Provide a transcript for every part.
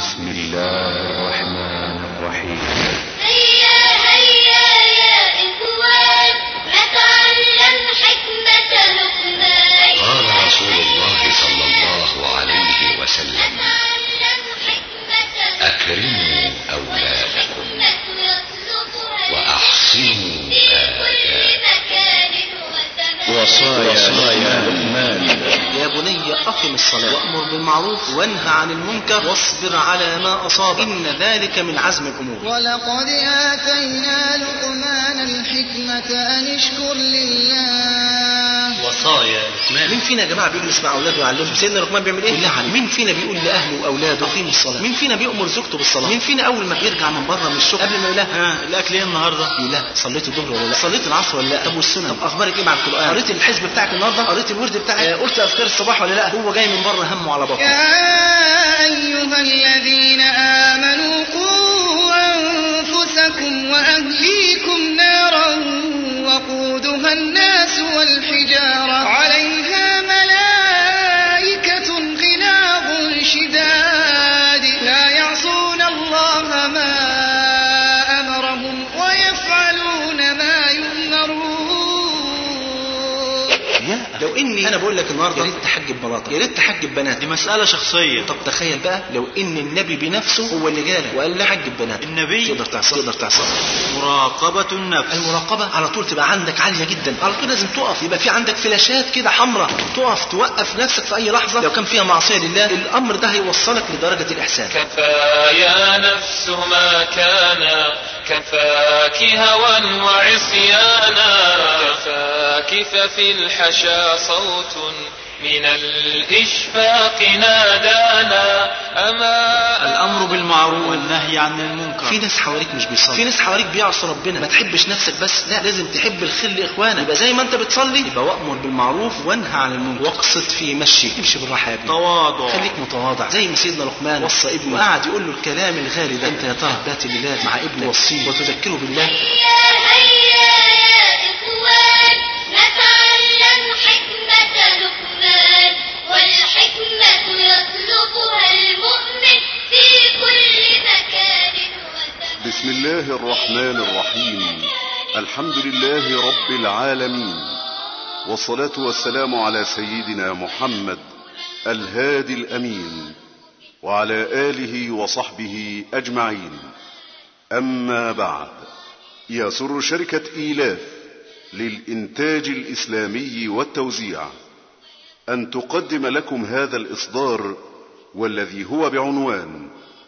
بسم الله الرحمن الرحيم هيا هيا يا إخوان نتعلم حكمة لقمان قال رسول الله صلى الله عليه وسلم نتعلم حكمة أكرموا أولادكم والحكمة يطلبها وأحسنوا في كل آدابكم مكان وزمان وصايا لقمان يا بني أقم الصلاة وأمر بالمعروف وانهى عن المنكر واصبر على ما أصاب إن ذلك من عزم الأمور ولقد آتينا لقمان الحكمة أن اشكر لله وصايا لقمان مين فينا يا جماعة بيجي يسمع أولاده ويعلمهم سيدنا لقمان بيعمل إيه؟ بالله عليك مين فينا بيقول لأهله وأولاده أقيموا الصلاة؟ مين فينا بيأمر زوجته بالصلاة؟ مين فينا أول ما بيرجع من بره من الشغل قبل ما يقول لها ها الاكل ايه النهارده يقول لها صليت الظهر ولا لا؟ صليت العصر ولا لا؟ طب والسنة؟ طب أخبارك إيه مع القرآن؟ قريت الحزب بتاعك النهارده؟ قريت الورد بتاعك؟ آه، قلت أذكار الصباح ولا لا؟ هو جاي من بره همه على بطنه يا أيها الذين آمنوا قوا أنفسكم وأهليكم نارا وقودها الناس والحجارة عليها ملائكة غلاظ شداد لا يعصون الله ما أمرهم ويفعلون ما يؤمرون يا لو اني انا بقول لك النهارده يا ريت تحجب مراتك يا ريت تحجب بناتك دي مسألة شخصية طب تخيل بقى لو ان النبي بنفسه هو اللي جالك وقال لي حجب بناتك النبي؟ تقدر تعصى تقدر تعصى مراقبة النفس المراقبة على طول تبقى عندك عالية جدا على طول لازم تقف يبقى في عندك فلاشات كده حمراء تقف توقف نفسك في أي لحظة لو كان فيها معصية لله الأمر ده هيوصلك لدرجة الإحسان كفى يا نفس ما كان كفاك هوى وعصيانا كفاك ففي الحشا صوت من الإشفاق نادانا أما الأمر بالمعروف والنهي عن المنكر في ناس حواليك مش بيصلي في ناس حواليك بيعصوا ربنا ما تحبش نفسك بس لا لازم تحب الخير لاخوانك يبقى زي ما انت بتصلي يبقى وامر بالمعروف وانهى عن المنكر واقصد في مشي امشي بالراحه يا ابني تواضع خليك متواضع زي ما سيدنا لقمان وصى ابنه وقعد يقول له الكلام الغالي ده انت يا ترى بات الليلات مع ابنك وصيه وتذكره بالله هيا هيا يا إخوان نتعلم حكمة لقمان والحكمة يطلبها المؤمن في كل مكان وزمان بسم الله الرحمن الرحيم الحمد لله رب العالمين والصلاة والسلام على سيدنا محمد الهادي الأمين وعلى آله وصحبه أجمعين أما بعد يسر شركة إيلاف للإنتاج الإسلامي والتوزيع أن تقدم لكم هذا الإصدار والذي هو بعنوان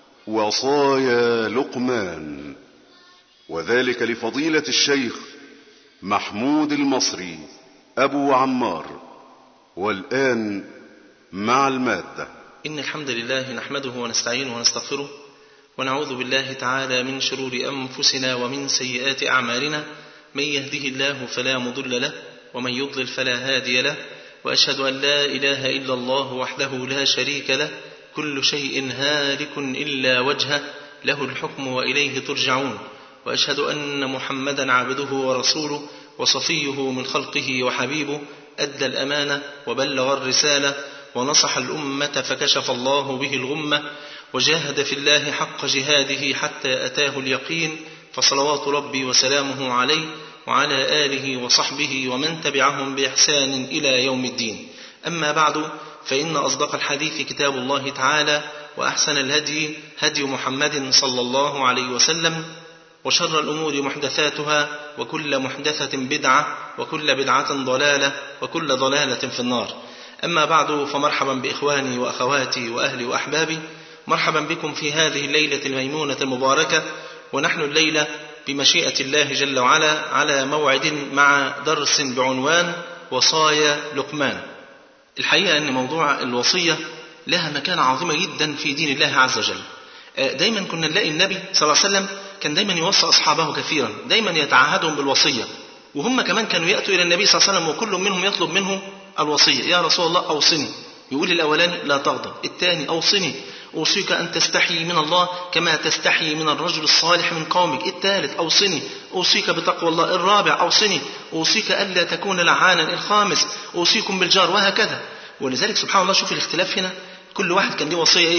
وصايا لقمان وذلك لفضيلة الشيخ محمود المصري أبو عمار والآن مع المادة إن الحمد لله نحمده ونستعينه ونستغفره ونعوذ بالله تعالى من شرور أنفسنا ومن سيئات أعمالنا من يهده الله فلا مضل له ومن يضلل فلا هادي له وأشهد أن لا إله إلا الله وحده لا شريك له كل شيء هالك إلا وجهه له الحكم وإليه ترجعون وأشهد أن محمدا عبده ورسوله وصفيه من خلقه وحبيبه أدى الأمانة وبلغ الرسالة ونصح الأمة فكشف الله به الغمة وجاهد في الله حق جهاده حتى أتاه اليقين فصلوات ربي وسلامه عليه وعلى آله وصحبه ومن تبعهم بإحسان إلى يوم الدين أما بعد فإن أصدق الحديث كتاب الله تعالى وأحسن الهدي هدي محمد صلى الله عليه وسلم وشر الأمور محدثاتها وكل محدثة بدعة وكل بدعة ضلالة وكل ضلالة في النار أما بعد فمرحبا بإخواني وأخواتي وأهلي وأحبابي مرحبا بكم في هذه الليلة الميمونة المباركة ونحن الليلة بمشيئة الله جل وعلا على موعد مع درس بعنوان وصايا لقمان الحقيقة أن موضوع الوصية لها مكانة عظيمة جدا في دين الله عز وجل دايما كنا نلاقي النبي صلى الله عليه وسلم كان دايما يوصي أصحابه كثيرا دايما يتعهدهم بالوصية وهم كمان كانوا يأتوا إلى النبي صلى الله عليه وسلم وكل منهم يطلب منه الوصية يا رسول الله أوصني يقول الأولاني لا تغضب الثاني أوصني أوصيك أن تستحي من الله كما تستحي من الرجل الصالح من قومك الثالث أوصني أوصيك بتقوى الله الرابع أوصني أوصيك ألا تكون لعانا الخامس أوصيكم بالجار وهكذا ولذلك سبحان الله شوف الاختلاف هنا كل واحد كان ليه وصية إيه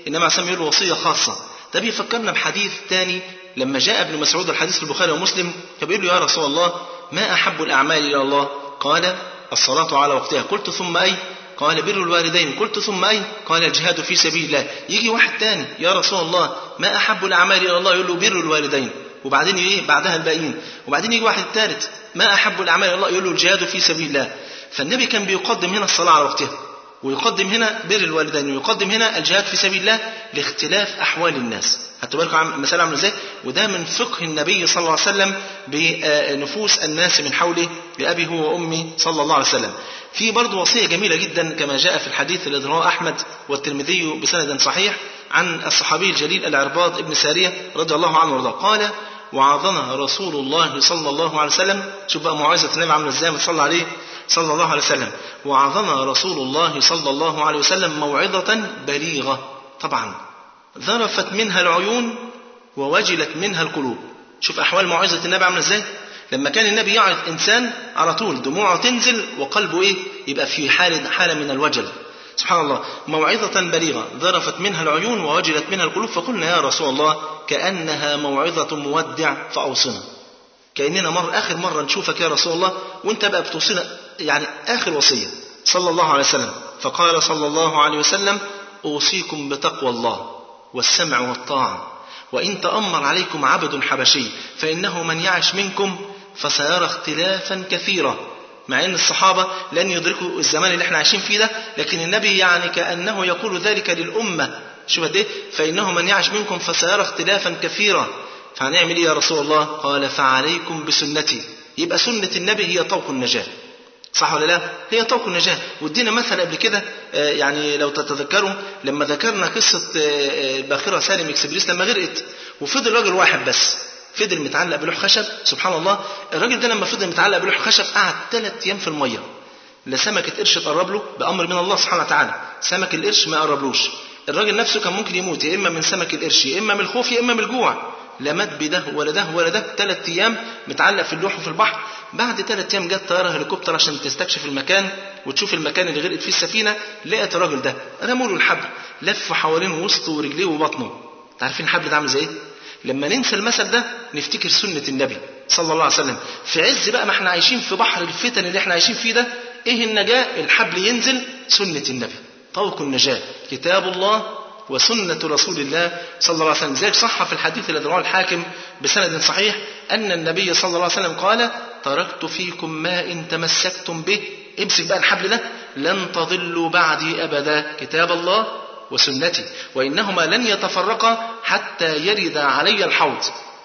النبي عليه الصلاة والسلام يقول له وصية خاصة ده بيفكرنا بحديث تاني لما جاء ابن مسعود الحديث في البخاري ومسلم فبيقول له يا رسول الله ما أحب الأعمال إلى الله قال الصلاة على وقتها قلت ثم أي قال بر الوالدين قلت ثم أي قال الجهاد في سبيل الله يجي واحد تاني يا رسول الله ما أحب الأعمال إلى الله يقول له بر الوالدين وبعدين ايه بعدها الباقيين وبعدين يجي واحد ثالث ما احب الاعمال الى الله يقول له الجهاد في سبيل الله فالنبي كان بيقدم هنا الصلاه على وقتها ويقدم هنا بر الوالدين ويقدم هنا الجهاد في سبيل الله لاختلاف احوال الناس خدتوا بالكم عم المسألة عاملة ازاي؟ وده من فقه النبي صلى الله عليه وسلم بنفوس الناس من حوله بأبي هو وأمي صلى الله عليه وسلم. في برضه وصية جميلة جدا كما جاء في الحديث الذي رواه أحمد والترمذي بسند صحيح عن الصحابي الجليل العرباض ابن سارية رضي الله عنه وارضاه قال وعظنا رسول الله صلى الله عليه وسلم شوف بقى موعظة النبي عاملة ازاي ما تصلى عليه صلى الله عليه وسلم وعظنا رسول الله صلى الله عليه وسلم موعظة بليغة طبعا ذرفت منها العيون ووجلت منها القلوب شوف أحوال موعظة النبي عاملة ازاي لما كان النبي يعظ إنسان على طول دموعه تنزل وقلبه إيه يبقى في حالة حالة من الوجل سبحان الله موعظة بليغة ذرفت منها العيون ووجلت منها القلوب فقلنا يا رسول الله كأنها موعظة مودع فأوصنا كأننا مر آخر مرة نشوفك يا رسول الله وانت بقى بتوصينا يعني آخر وصية صلى الله عليه وسلم فقال صلى الله عليه وسلم أوصيكم بتقوى الله والسمع والطاعة وإن تأمر عليكم عبد حبشي فإنه من يعش منكم فسيرى اختلافا كثيرا مع ان الصحابه لن يدركوا الزمان اللي احنا عايشين فيه ده لكن النبي يعني كانه يقول ذلك للامه شوف قد ايه فانه من يعش منكم فسيرى اختلافا كثيرا فهنعمل ايه يا رسول الله قال فعليكم بسنتي يبقى سنه النبي هي طوق النجاه صح ولا لا؟ هي طوق النجاة، وادينا مثل قبل كده يعني لو تتذكروا لما ذكرنا قصة الباخرة سالم اكسبريس لما غرقت وفضل راجل واحد بس فضل متعلق بلوح خشب سبحان الله الراجل ده لما فضل متعلق بلوح خشب قعد ثلاث ايام في الميه لا سمكه قرش تقرب له بامر من الله سبحانه وتعالى سمك القرش ما يقربلوش الراجل نفسه كان ممكن يموت يا اما من سمك القرش يا اما من الخوف يا اما من الجوع لا مات بده ولا ده ولا ده ثلاث ايام متعلق في اللوح وفي البحر بعد ثلاث ايام جت طياره هليكوبتر عشان تستكشف المكان وتشوف المكان اللي غرقت فيه السفينه لقت الراجل ده رموا له الحبل لف حوالين وسطه ورجليه وبطنه عارفين الحبل ده عامل زي ايه؟ لما ننسى المثل ده نفتكر سنة النبي صلى الله عليه وسلم في عز بقى ما احنا عايشين في بحر الفتن اللي احنا عايشين فيه ده ايه النجاة الحبل ينزل سنة النبي طوق النجاة كتاب الله وسنة رسول الله صلى الله عليه وسلم ذلك صح في الحديث الذي رواه الحاكم بسند صحيح أن النبي صلى الله عليه وسلم قال تركت فيكم ما إن تمسكتم به امسك بقى الحبل ده لن تضلوا بعدي أبدا كتاب الله وسنتي وإنهما لن يتفرقا حتى يرد علي الحوض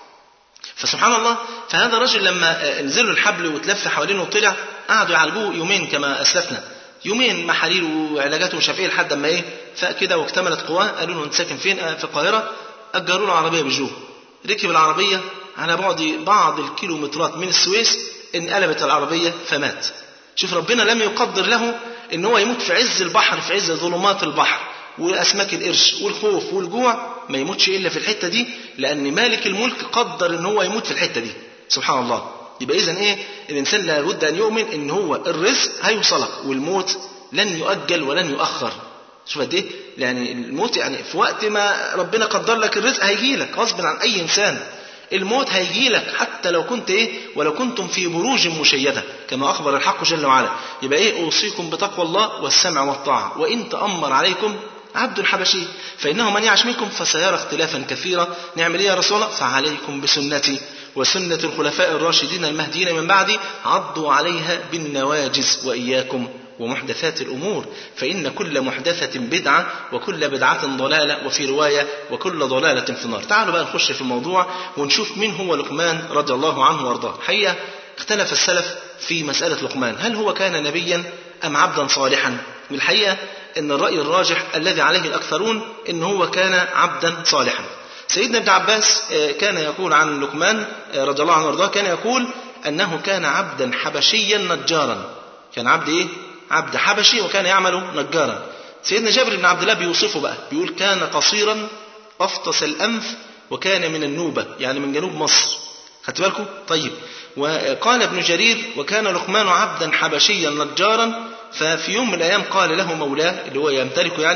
فسبحان الله فهذا الرجل لما نزلوا الحبل وتلف حوالينه وطلع قعدوا يعالجوه يومين كما أسلفنا يومين محاليل وعلاجات ومش عارف ايه لحد ما ايه فاق كده واكتملت قواه قالوا له انت ساكن فين؟ آه في القاهره اجروا له عربيه بجوه ركب العربيه على بعد بعض الكيلومترات من السويس انقلبت العربيه فمات شوف ربنا لم يقدر له ان هو يموت في عز البحر في عز ظلمات البحر واسماك القرش والخوف والجوع ما يموتش الا في الحته دي لان مالك الملك قدر ان هو يموت في الحته دي سبحان الله يبقى اذا ايه الانسان لابد ان يؤمن ان هو الرزق هيوصلك والموت لن يؤجل ولن يؤخر شوف قد ايه يعني الموت يعني في وقت ما ربنا قدر لك الرزق هيجي لك غصب عن اي انسان الموت هيجي لك حتى لو كنت ايه ولو كنتم في بروج مشيده كما اخبر الحق جل وعلا يبقى ايه اوصيكم بتقوى الله والسمع والطاعه وان تامر عليكم عبد حبشي فإنه من يعش منكم فسيرى اختلافا كثيرا نعمل إيه يا رسول الله فعليكم بسنتي وسنة الخلفاء الراشدين المهديين من بعدي عضوا عليها بالنواجز وإياكم ومحدثات الأمور فإن كل محدثة بدعة وكل بدعة ضلالة وفي رواية وكل ضلالة في النار تعالوا بقى نخش في الموضوع ونشوف مين هو لقمان رضي الله عنه وارضاه حقيقة اختلف السلف في مسألة لقمان هل هو كان نبيا أم عبدا صالحا والحقيقة ان الرأي الراجح الذي عليه الأكثرون ان هو كان عبدا صالحا سيدنا ابن عباس كان يقول عن لقمان رضي الله عنه وارضاه كان يقول أنه كان عبدا حبشيا نجارا كان عبد إيه؟ عبد حبشي وكان يعمل نجارا سيدنا جابر بن عبد الله بيوصفه بقى بيقول كان قصيرا أفطس الأنف وكان من النوبة يعني من جنوب مصر خدت بالكم؟ طيب وقال ابن جرير وكان لقمان عبدا حبشيا نجارا ففي يوم من الايام قال له مولاه اللي هو يمتلكه يعني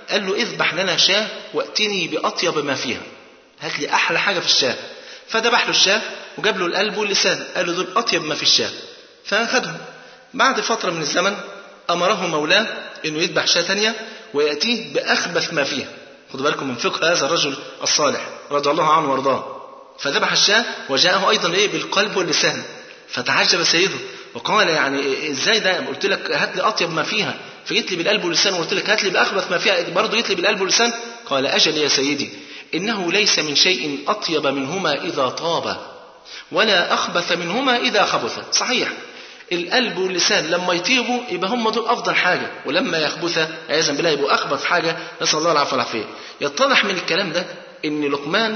قال له اذبح لنا شاة واتني بأطيب ما فيها هات لي أحلى حاجة في الشاة فذبح له الشاة وجاب له القلب واللسان قال له دول أطيب ما في الشاة فأخذهم بعد فترة من الزمن أمره مولاه إنه يذبح شاة تانية ويأتيه بأخبث ما فيها خدوا بالكم من فقه هذا الرجل الصالح رضي الله عنه وارضاه فذبح الشاة وجاءه أيضا إيه بالقلب واللسان فتعجب سيده وقال يعني ازاي ده قلت لك هات لي اطيب ما فيها فجيت لي بالقلب واللسان وقلت لك هات لي باخبث ما فيها برضه جيت لي بالقلب واللسان قال اجل يا سيدي انه ليس من شيء اطيب منهما اذا طاب ولا اخبث منهما اذا خبث صحيح القلب واللسان لما يطيبوا يبقى هم دول افضل حاجه ولما يخبث عياذا بالله يبقوا اخبث حاجه نسال الله العفو والعافيه يتضح من الكلام ده ان لقمان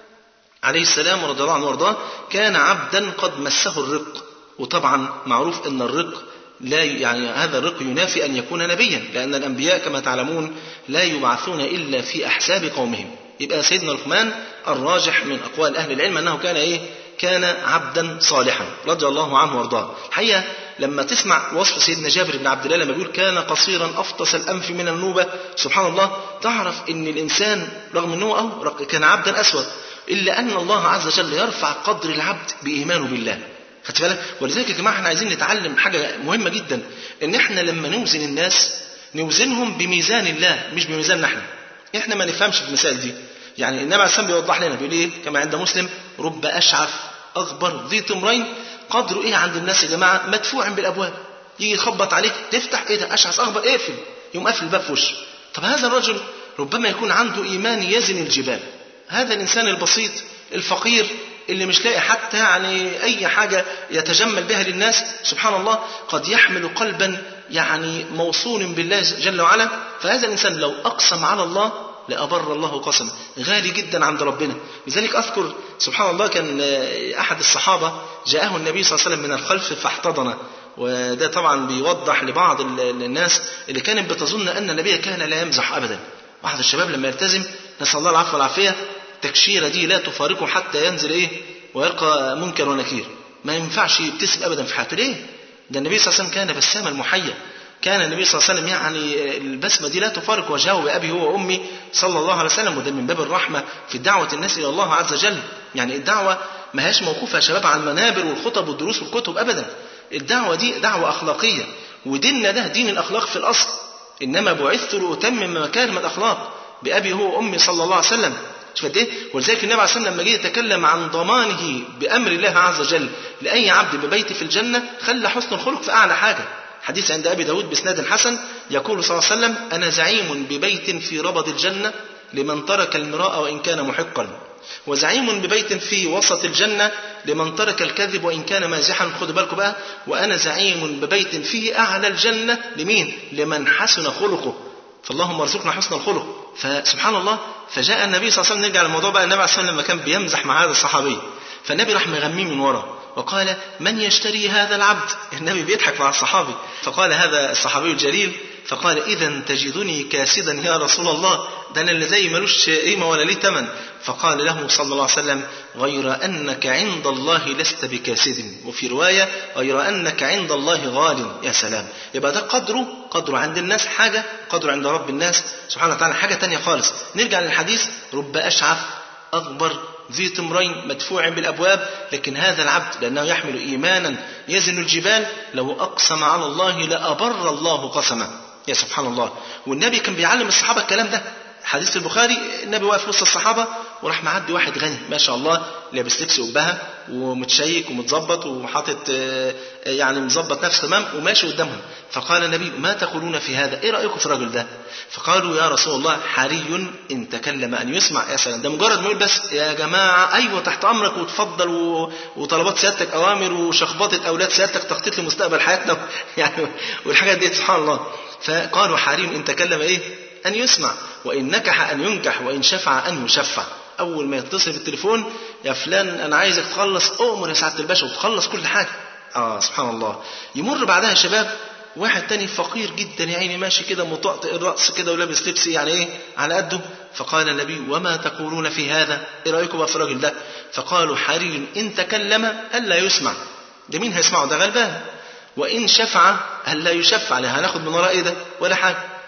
عليه السلام رضي الله عنه وارضاه كان عبدا قد مسه الرق وطبعا معروف ان الرق لا يعني هذا الرق ينافي ان يكون نبيا لان الانبياء كما تعلمون لا يبعثون الا في احساب قومهم يبقى سيدنا لقمان الراجح من اقوال اهل العلم انه كان ايه كان عبدا صالحا رضي الله عنه وارضاه الحقيقه لما تسمع وصف سيدنا جابر بن عبد الله لما بيقول كان قصيرا افطس الانف من النوبه سبحان الله تعرف ان الانسان رغم انه أهو كان عبدا اسود الا ان الله عز وجل يرفع قدر العبد بايمانه بالله خدت بالك ولذلك يا جماعه احنا عايزين نتعلم حاجه مهمه جدا ان احنا لما نوزن الناس نوزنهم بميزان الله مش بميزاننا احنا احنا ما نفهمش في المسائل دي يعني النبي عليه الصلاه بيوضح لنا بيقول ايه كما عند مسلم رب اشعث اغبر ذي تمرين قدره ايه عند الناس يا جماعه مدفوع بالابواب يجي يخبط عليك تفتح ايه ده اشعث اغبر اقفل يقوم قافل الباب في وشه طب هذا الرجل ربما يكون عنده ايمان يزن الجبال هذا الانسان البسيط الفقير اللي مش لاقي حتى يعني اي حاجه يتجمل بها للناس سبحان الله قد يحمل قلبا يعني موصول بالله جل وعلا فهذا الانسان لو اقسم على الله لأبر الله قسما غالي جدا عند ربنا لذلك أذكر سبحان الله كان أحد الصحابة جاءه النبي صلى الله عليه وسلم من الخلف فاحتضنه وده طبعا بيوضح لبعض الناس اللي كانت بتظن أن النبي كان لا يمزح أبدا واحد الشباب لما يلتزم نسأل الله العفو والعافية التكشيرة دي لا تفارقه حتى ينزل إيه ويلقى منكر ونكير ما ينفعش يبتسم أبدا في حياته ليه ده النبي صلى الله عليه وسلم كان بساما محيا كان النبي صلى الله عليه وسلم يعني البسمة دي لا تفارق وجهه بأبي هو وأمي صلى الله عليه وسلم وده من باب الرحمة في دعوة الناس إلى الله عز وجل يعني الدعوة ما هيش موقوفة يا شباب على المنابر والخطب والدروس والكتب أبدا الدعوة دي دعوة أخلاقية وديننا ده دين الأخلاق في الأصل إنما بعثت لأتمم مكارم الأخلاق بأبي هو وأمي صلى الله عليه وسلم شوف قد ايه ولذلك النبي عليه الصلاه والسلام لما جه يتكلم عن ضمانه بامر الله عز وجل لاي عبد ببيت في الجنه خلى حسن الخلق في اعلى حاجه حديث عند ابي داود باسناد حسن يقول صلى الله عليه وسلم انا زعيم ببيت في ربض الجنه لمن ترك المراء وان كان محقا وزعيم ببيت في وسط الجنة لمن ترك الكذب وإن كان مازحا خدوا بالكم بقى وأنا زعيم ببيت فيه أعلى الجنة لمين؟ لمن حسن خلقه فاللهم ارزقنا حسن الخلق فسبحان الله فجاء النبي صلى الله عليه وسلم نرجع للموضوع بقى النبي عليه الصلاه والسلام لما كان بيمزح مع هذا الصحابي فالنبي راح مغميه من ورا وقال من يشتري هذا العبد النبي بيضحك مع الصحابي فقال هذا الصحابي الجليل فقال اذا تجدني كاسدا يا رسول الله ده انا اللي زي ملوش قيمه ولا ليه ثمن فقال له صلى الله عليه وسلم غير انك عند الله لست بكاسد وفي روايه غير انك عند الله غال يا سلام يبقى ده قدره قدره عند الناس حاجه قدره عند رب الناس سبحانه وتعالى حاجه تانية خالص نرجع للحديث رب اشعث اغبر ذي تمرين مدفوع بالابواب لكن هذا العبد لانه يحمل ايمانا يزن الجبال لو اقسم على الله لابر الله قسمه يا سبحان الله والنبي كان بيعلم الصحابه الكلام ده حديث البخاري النبي واقف وسط الصحابه وراح معدي واحد غني ما شاء الله لابس لبس قبها ومتشيك ومتظبط وحاطط يعني مظبط نفسه تمام وماشي قدامهم فقال النبي ما تقولون في هذا ايه رايكم في الرجل ده فقالوا يا رسول الله حري ان تكلم ان يسمع يا سلام ده مجرد ما يقول بس يا جماعه ايوه تحت امرك وتفضل و... وطلبات سيادتك اوامر وشخبطه اولاد سيادتك تخطيط لمستقبل حياتنا يعني والحاجات دي سبحان الله فقالوا حري ان تكلم ايه أن يسمع وإن نكح أن ينكح وإن شفع أن يشفع أول ما يتصل بالتليفون يا فلان أنا عايزك تخلص أؤمر يا سعادة الباشا وتخلص كل حاجة آه سبحان الله يمر بعدها يا شباب واحد تاني فقير جدا يا عيني ماشي كده مطأطئ الرأس كده ولابس لبس يعني ايه على قده فقال النبي وما تقولون في هذا ايه رأيكم بقى في الراجل ده فقالوا حري إن تكلم ألا يسمع ده مين هيسمعه ده غلبان وإن شفع ألا يشفع لا هناخد من وراه ايه ده ولا حاجة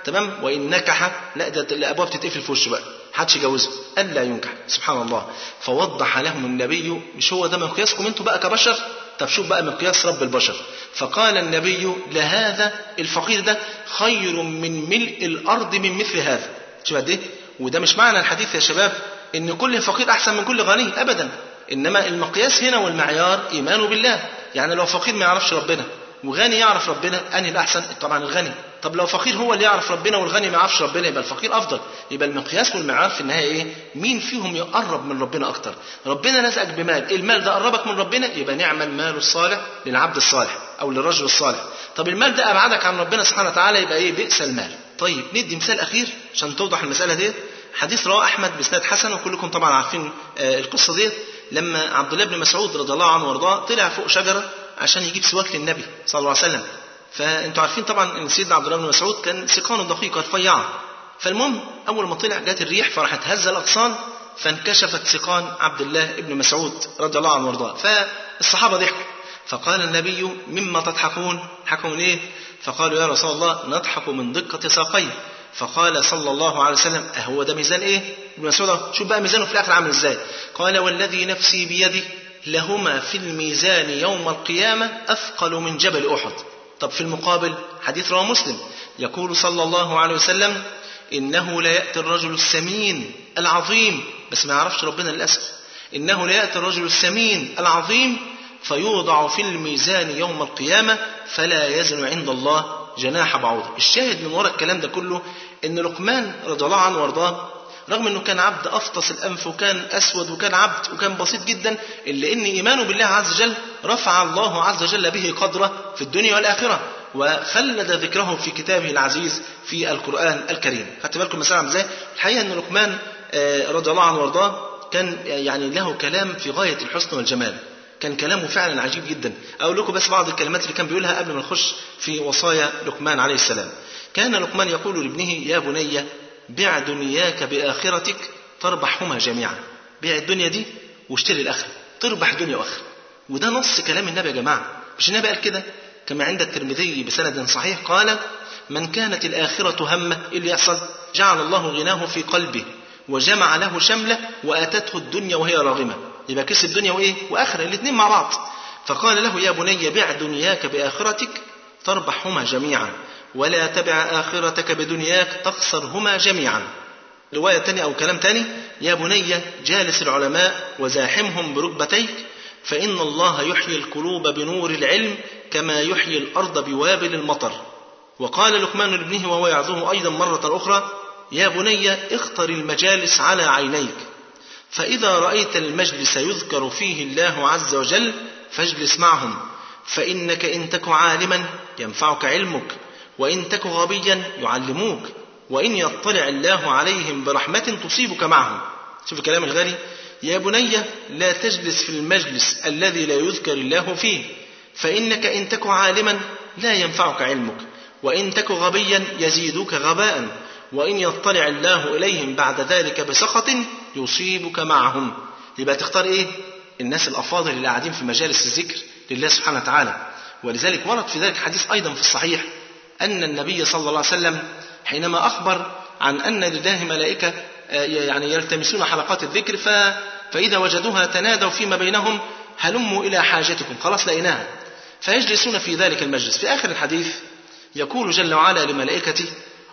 تمام وان نكح لا ده الابواب تتقفل في وشه بقى محدش يجوزه الا ينكح سبحان الله فوضح لهم النبي مش هو ده مقياسكم انتوا بقى كبشر طب شوف بقى مقياس رب البشر فقال النبي لهذا الفقير ده خير من ملء الارض من مثل هذا شوف قد ايه وده مش معنى الحديث يا شباب ان كل فقير احسن من كل غني ابدا انما المقياس هنا والمعيار ايمانه بالله يعني لو فقير ما يعرفش ربنا وغني يعرف ربنا انهي الاحسن طبعا الغني طب لو فقير هو اللي يعرف ربنا والغني ما يعرفش ربنا يبقى الفقير افضل يبقى المقياس والمعيار في النهايه ايه مين فيهم يقرب من ربنا اكتر ربنا رزقك بمال المال ده قربك من ربنا يبقى نعم المال الصالح للعبد الصالح او للرجل الصالح طب المال ده ابعدك عن ربنا سبحانه وتعالى يبقى ايه بئس المال طيب ندي مثال اخير عشان توضح المساله ديت حديث رواه احمد باسناد حسن وكلكم طبعا عارفين آه القصه ديت لما عبد الله بن مسعود رضي الله عنه وارضاه طلع فوق شجره عشان يجيب سواك للنبي صلى الله عليه وسلم فانتوا عارفين طبعا ان سيدنا عبد الله بن مسعود كان سيقانه دقيقه رفيعه فالمهم اول ما طلع جت الريح فراحت هز الاغصان فانكشفت سيقان عبد الله بن مسعود رضي الله عنه وارضاه فالصحابه ضحكوا فقال النبي مما تضحكون حكوا من ايه فقالوا يا رسول الله نضحك من دقه ساقيه فقال صلى الله عليه وسلم أهو ده ميزان إيه؟ ابن مسعود شوف بقى ميزانه في الآخر عامل إزاي؟ قال والذي نفسي بيده لهما في الميزان يوم القيامة أثقل من جبل أحد. طب في المقابل حديث رواه مسلم يقول صلى الله عليه وسلم إنه لا يأتي الرجل السمين العظيم بس ما يعرفش ربنا للأسف إنه لا يأتي الرجل السمين العظيم فيوضع في الميزان يوم القيامة فلا يزن عند الله جناح بعوضة الشاهد من وراء الكلام ده كله ان لقمان رضي الله عنه وارضاه رغم انه كان عبد افطس الانف وكان اسود وكان عبد وكان بسيط جدا الا ان ايمانه بالله عز وجل رفع الله عز وجل به قدره في الدنيا والاخره وخلد ذكره في كتابه العزيز في القران الكريم خدت بالكم مثلا عامل ازاي الحقيقه ان لقمان رضي الله عنه وارضاه كان يعني له كلام في غايه الحسن والجمال كان كلامه فعلا عجيب جدا اقول لكم بس بعض الكلمات اللي كان بيقولها قبل ما نخش في وصايا لقمان عليه السلام كان لقمان يقول لابنه يا بني بع دنياك باخرتك تربحهما جميعا بيع الدنيا دي واشتري الاخره تربح دنيا واخره وده نص كلام النبي يا جماعه مش النبي قال كده كما عند الترمذي بسند صحيح قال من كانت الآخرة همه إيه اللي يحصل جعل الله غناه في قلبه وجمع له شمله واتته الدنيا وهي راغمه يبقى كسب دنيا وايه واخره الاثنين مع بعض فقال له يا بني بع دنياك باخرتك تربحهما جميعا ولا تبع اخرتك بدنياك تخسرهما جميعا روايه تانية او كلام تاني يا بني جالس العلماء وزاحمهم بركبتيك فان الله يحيي القلوب بنور العلم كما يحيي الارض بوابل المطر وقال لقمان لابنه وهو يعظه ايضا مره اخرى يا بني اختر المجالس على عينيك فإذا رأيت المجلس يذكر فيه الله عز وجل فاجلس معهم فإنك إن تك عالما ينفعك علمك وإن تك غبيا يعلموك وإن يطلع الله عليهم برحمة تصيبك معهم شوف الكلام الغالي يا بني لا تجلس في المجلس الذي لا يذكر الله فيه فإنك إن تك عالما لا ينفعك علمك وإن تك غبيا يزيدك غباء وإن يطلع الله إليهم بعد ذلك بسخط يصيبك معهم يبقى تختار إيه الناس الأفاضل اللي قاعدين في مجالس الذكر لله سبحانه وتعالى ولذلك ورد في ذلك حديث أيضا في الصحيح أن النبي صلى الله عليه وسلم حينما أخبر عن أن لله ملائكة يعني يلتمسون حلقات الذكر ف... فإذا وجدوها تنادوا فيما بينهم هلموا إلى حاجتكم خلاص لقيناها فيجلسون في ذلك المجلس في آخر الحديث يقول جل وعلا لملائكته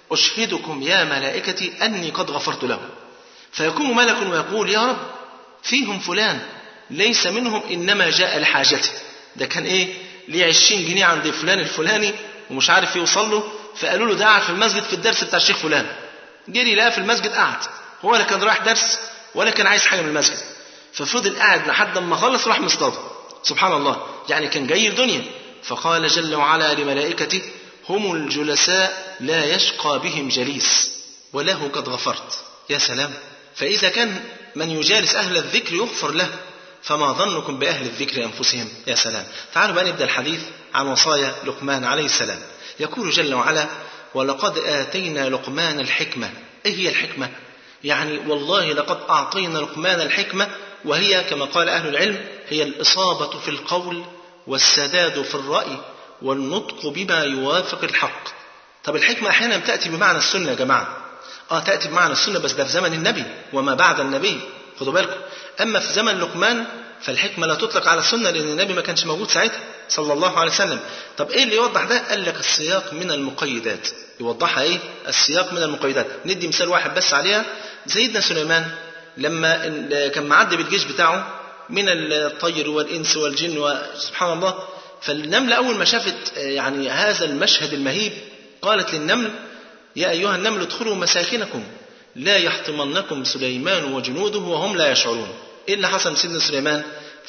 أشهدكم يا ملائكتي أني قد غفرت له فيقوم ملك ويقول يا رب فيهم فلان ليس منهم إنما جاء لحاجته ده كان إيه ليه عشرين جنيه عند فلان الفلاني ومش عارف يوصل له فقالوا له ده قاعد في المسجد في الدرس بتاع الشيخ فلان جري لقاه في المسجد قعد هو لا كان رايح درس ولا كان عايز حاجة من المسجد ففضل قاعد لحد ما خلص راح مصطاد سبحان الله يعني كان جاي الدنيا فقال جل وعلا لملائكته هم الجلساء لا يشقى بهم جليس وله قد غفرت يا سلام فإذا كان من يجالس أهل الذكر يغفر له فما ظنكم بأهل الذكر أنفسهم يا سلام تعالوا بقى نبدأ الحديث عن وصايا لقمان عليه السلام يقول جل وعلا ولقد آتينا لقمان الحكمة إيه هي الحكمة يعني والله لقد أعطينا لقمان الحكمة وهي كما قال أهل العلم هي الإصابة في القول والسداد في الرأي والنطق بما يوافق الحق طب الحكمة أحيانا تأتي بمعنى السنة يا جماعة اه تأتي بمعنى السنة بس ده في زمن النبي وما بعد النبي خدوا بالكم أما في زمن لقمان فالحكمة لا تطلق على السنة لأن النبي ما كانش موجود ساعتها صلى الله عليه وسلم طب إيه اللي يوضح ده قال لك السياق من المقيدات يوضحها إيه السياق من المقيدات ندي مثال واحد بس عليها سيدنا سليمان لما كان معدي بالجيش بتاعه من الطير والإنس والجن وسبحان الله فالنملة أول ما شافت يعني هذا المشهد المهيب قالت للنمل يا أيها النمل ادخلوا مساكنكم لا يحطمنكم سليمان وجنوده وهم لا يشعرون إيه اللي حصل سيدنا سليمان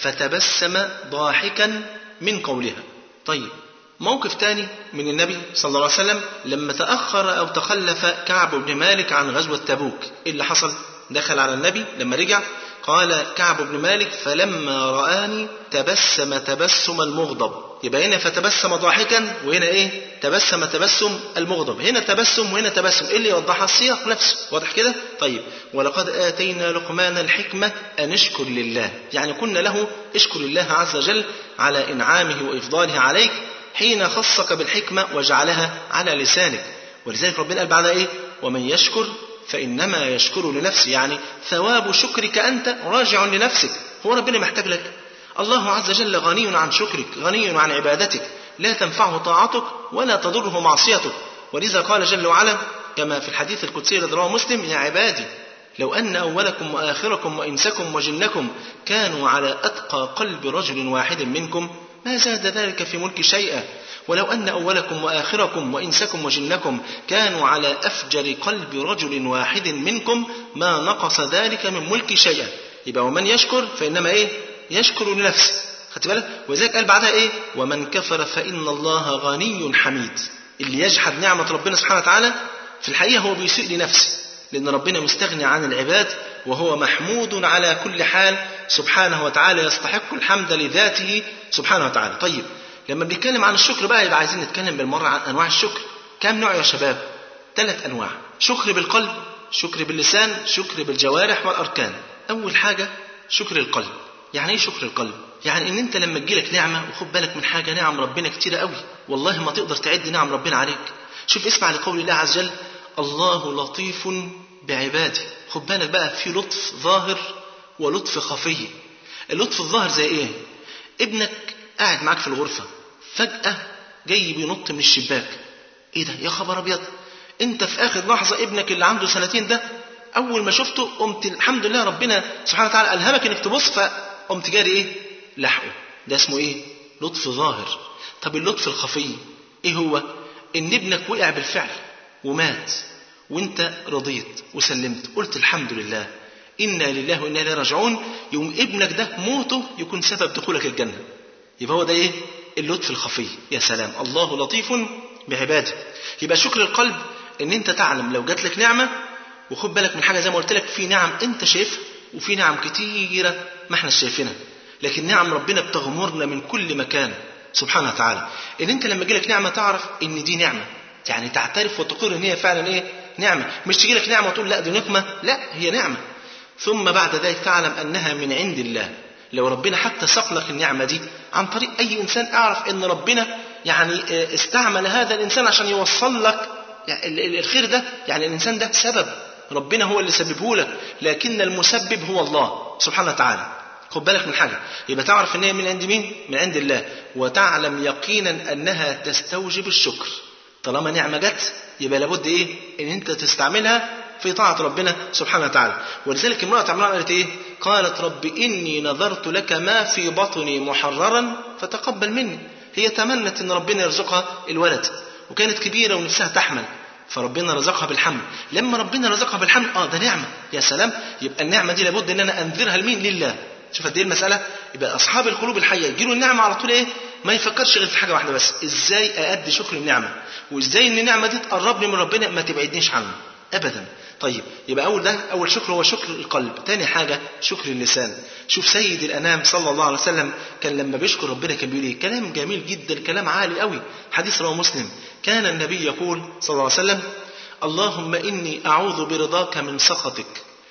فتبسم ضاحكا من قولها طيب موقف تاني من النبي صلى الله عليه وسلم لما تأخر أو تخلف كعب بن مالك عن غزوة تبوك إيه اللي حصل دخل على النبي لما رجع قال كعب بن مالك فلما رآني تبسم تبسم المغضب يبقى هنا فتبسم ضاحكا وهنا ايه تبسم تبسم المغضب هنا تبسم وهنا تبسم ايه اللي يوضحها السياق نفسه واضح كده طيب ولقد آتينا لقمان الحكمة أن اشكر لله يعني كنا له اشكر الله عز وجل على إنعامه وإفضاله عليك حين خصك بالحكمة وجعلها على لسانك ولذلك ربنا قال بعدها ايه ومن يشكر فإنما يشكر لنفسه يعني ثواب شكرك أنت راجع لنفسك هو ربنا محتاج لك الله عز وجل غني عن شكرك غني عن عبادتك لا تنفعه طاعتك ولا تضره معصيتك ولذا قال جل وعلا كما في الحديث القدسي الذي رواه مسلم يا عبادي لو أن أولكم وآخركم وإنسكم وجنكم كانوا على أتقى قلب رجل واحد منكم ما زاد ذلك في ملك شيئا ولو أن أولكم وآخركم وإنسكم وجنكم كانوا على أفجر قلب رجل واحد منكم ما نقص ذلك من ملك شيئا يبقى ومن يشكر فإنما إيه يشكر لنفسه خدت بالك ولذلك قال بعدها إيه ومن كفر فإن الله غني حميد اللي يجحد نعمة ربنا سبحانه وتعالى في الحقيقة هو بيسيء لنفسه لأن ربنا مستغني عن العباد وهو محمود على كل حال سبحانه وتعالى يستحق الحمد لذاته سبحانه وتعالى طيب لما بنتكلم عن الشكر بقى يبقى عايزين نتكلم بالمرة عن أنواع الشكر كم نوع يا شباب ثلاث أنواع شكر بالقلب شكر باللسان شكر بالجوارح والأركان أول حاجة شكر القلب يعني إيه شكر القلب يعني ان انت لما تجيلك نعمه وخد بالك من حاجه نعم ربنا كتيره قوي والله ما تقدر تعد نعم ربنا عليك شوف اسمع لقول الله عز وجل الله لطيف بعباده خد بالك بقى في لطف ظاهر ولطف خفي اللطف الظاهر زي ايه ابنك قاعد معاك في الغرفه فجاه جاي بينط من الشباك ايه ده يا خبر ابيض انت في اخر لحظه ابنك اللي عنده سنتين ده اول ما شفته قمت الحمد لله ربنا سبحانه وتعالى الهمك انك تبص فقمت جاري ايه لحقه ده اسمه ايه لطف ظاهر طب اللطف الخفي ايه هو ان ابنك وقع بالفعل ومات وانت رضيت وسلمت قلت الحمد لله انا لله وانا اليه راجعون يوم ابنك ده موته يكون سبب دخولك الجنه يبقى هو ده ايه اللطف الخفي يا سلام الله لطيف بعباده يبقى شكر القلب ان انت تعلم لو جات لك نعمه وخد بالك من حاجه زي ما قلت لك في نعم انت شايفها وفي نعم كتيره ما احنا شايفينها لكن نعم ربنا بتغمرنا من كل مكان سبحانه وتعالى ان انت لما يجيلك نعمه تعرف ان دي نعمه يعني تعترف وتقر ان هي فعلا ايه نعمه مش تجيلك نعمه وتقول لا دي نقمه لا هي نعمه ثم بعد ذلك تعلم انها من عند الله لو ربنا حتى ساق لك النعمه دي عن طريق اي انسان اعرف ان ربنا يعني استعمل هذا الانسان عشان يوصل لك يعني الخير ده يعني الانسان ده سبب ربنا هو اللي سببه لك لكن المسبب هو الله سبحانه وتعالى خد بالك من حاجه يبقى تعرف ان هي من عند مين من عند الله وتعلم يقينا انها تستوجب الشكر طالما نعمه جت يبقى لابد ايه ان انت تستعملها في طاعة ربنا سبحانه وتعالى ولذلك امرأة عمران قالت ايه قالت رب إني نذرت لك ما في بطني محررا فتقبل مني هي تمنت ان ربنا يرزقها الولد وكانت كبيرة ونفسها تحمل فربنا رزقها بالحمل لما ربنا رزقها بالحمل اه ده نعمة يا سلام يبقى النعمة دي لابد ان انا انذرها لمين لله شوف قد ايه المسألة يبقى أصحاب القلوب الحية يجيله النعمة على طول إيه ما يفكرش غير في حاجة واحدة بس إزاي أأدي شكر النعمة وإزاي إن النعمة دي تقربني من ربنا ما تبعدنيش عنه أبدا طيب يبقى أول ده أول شكر هو شكر القلب تاني حاجة شكر اللسان شوف سيد الأنام صلى الله عليه وسلم كان لما بيشكر ربنا كان بيقول إيه كلام جميل جدا كلام عالي قوي حديث رواه مسلم كان النبي يقول صلى الله عليه وسلم اللهم إني أعوذ برضاك من سخطك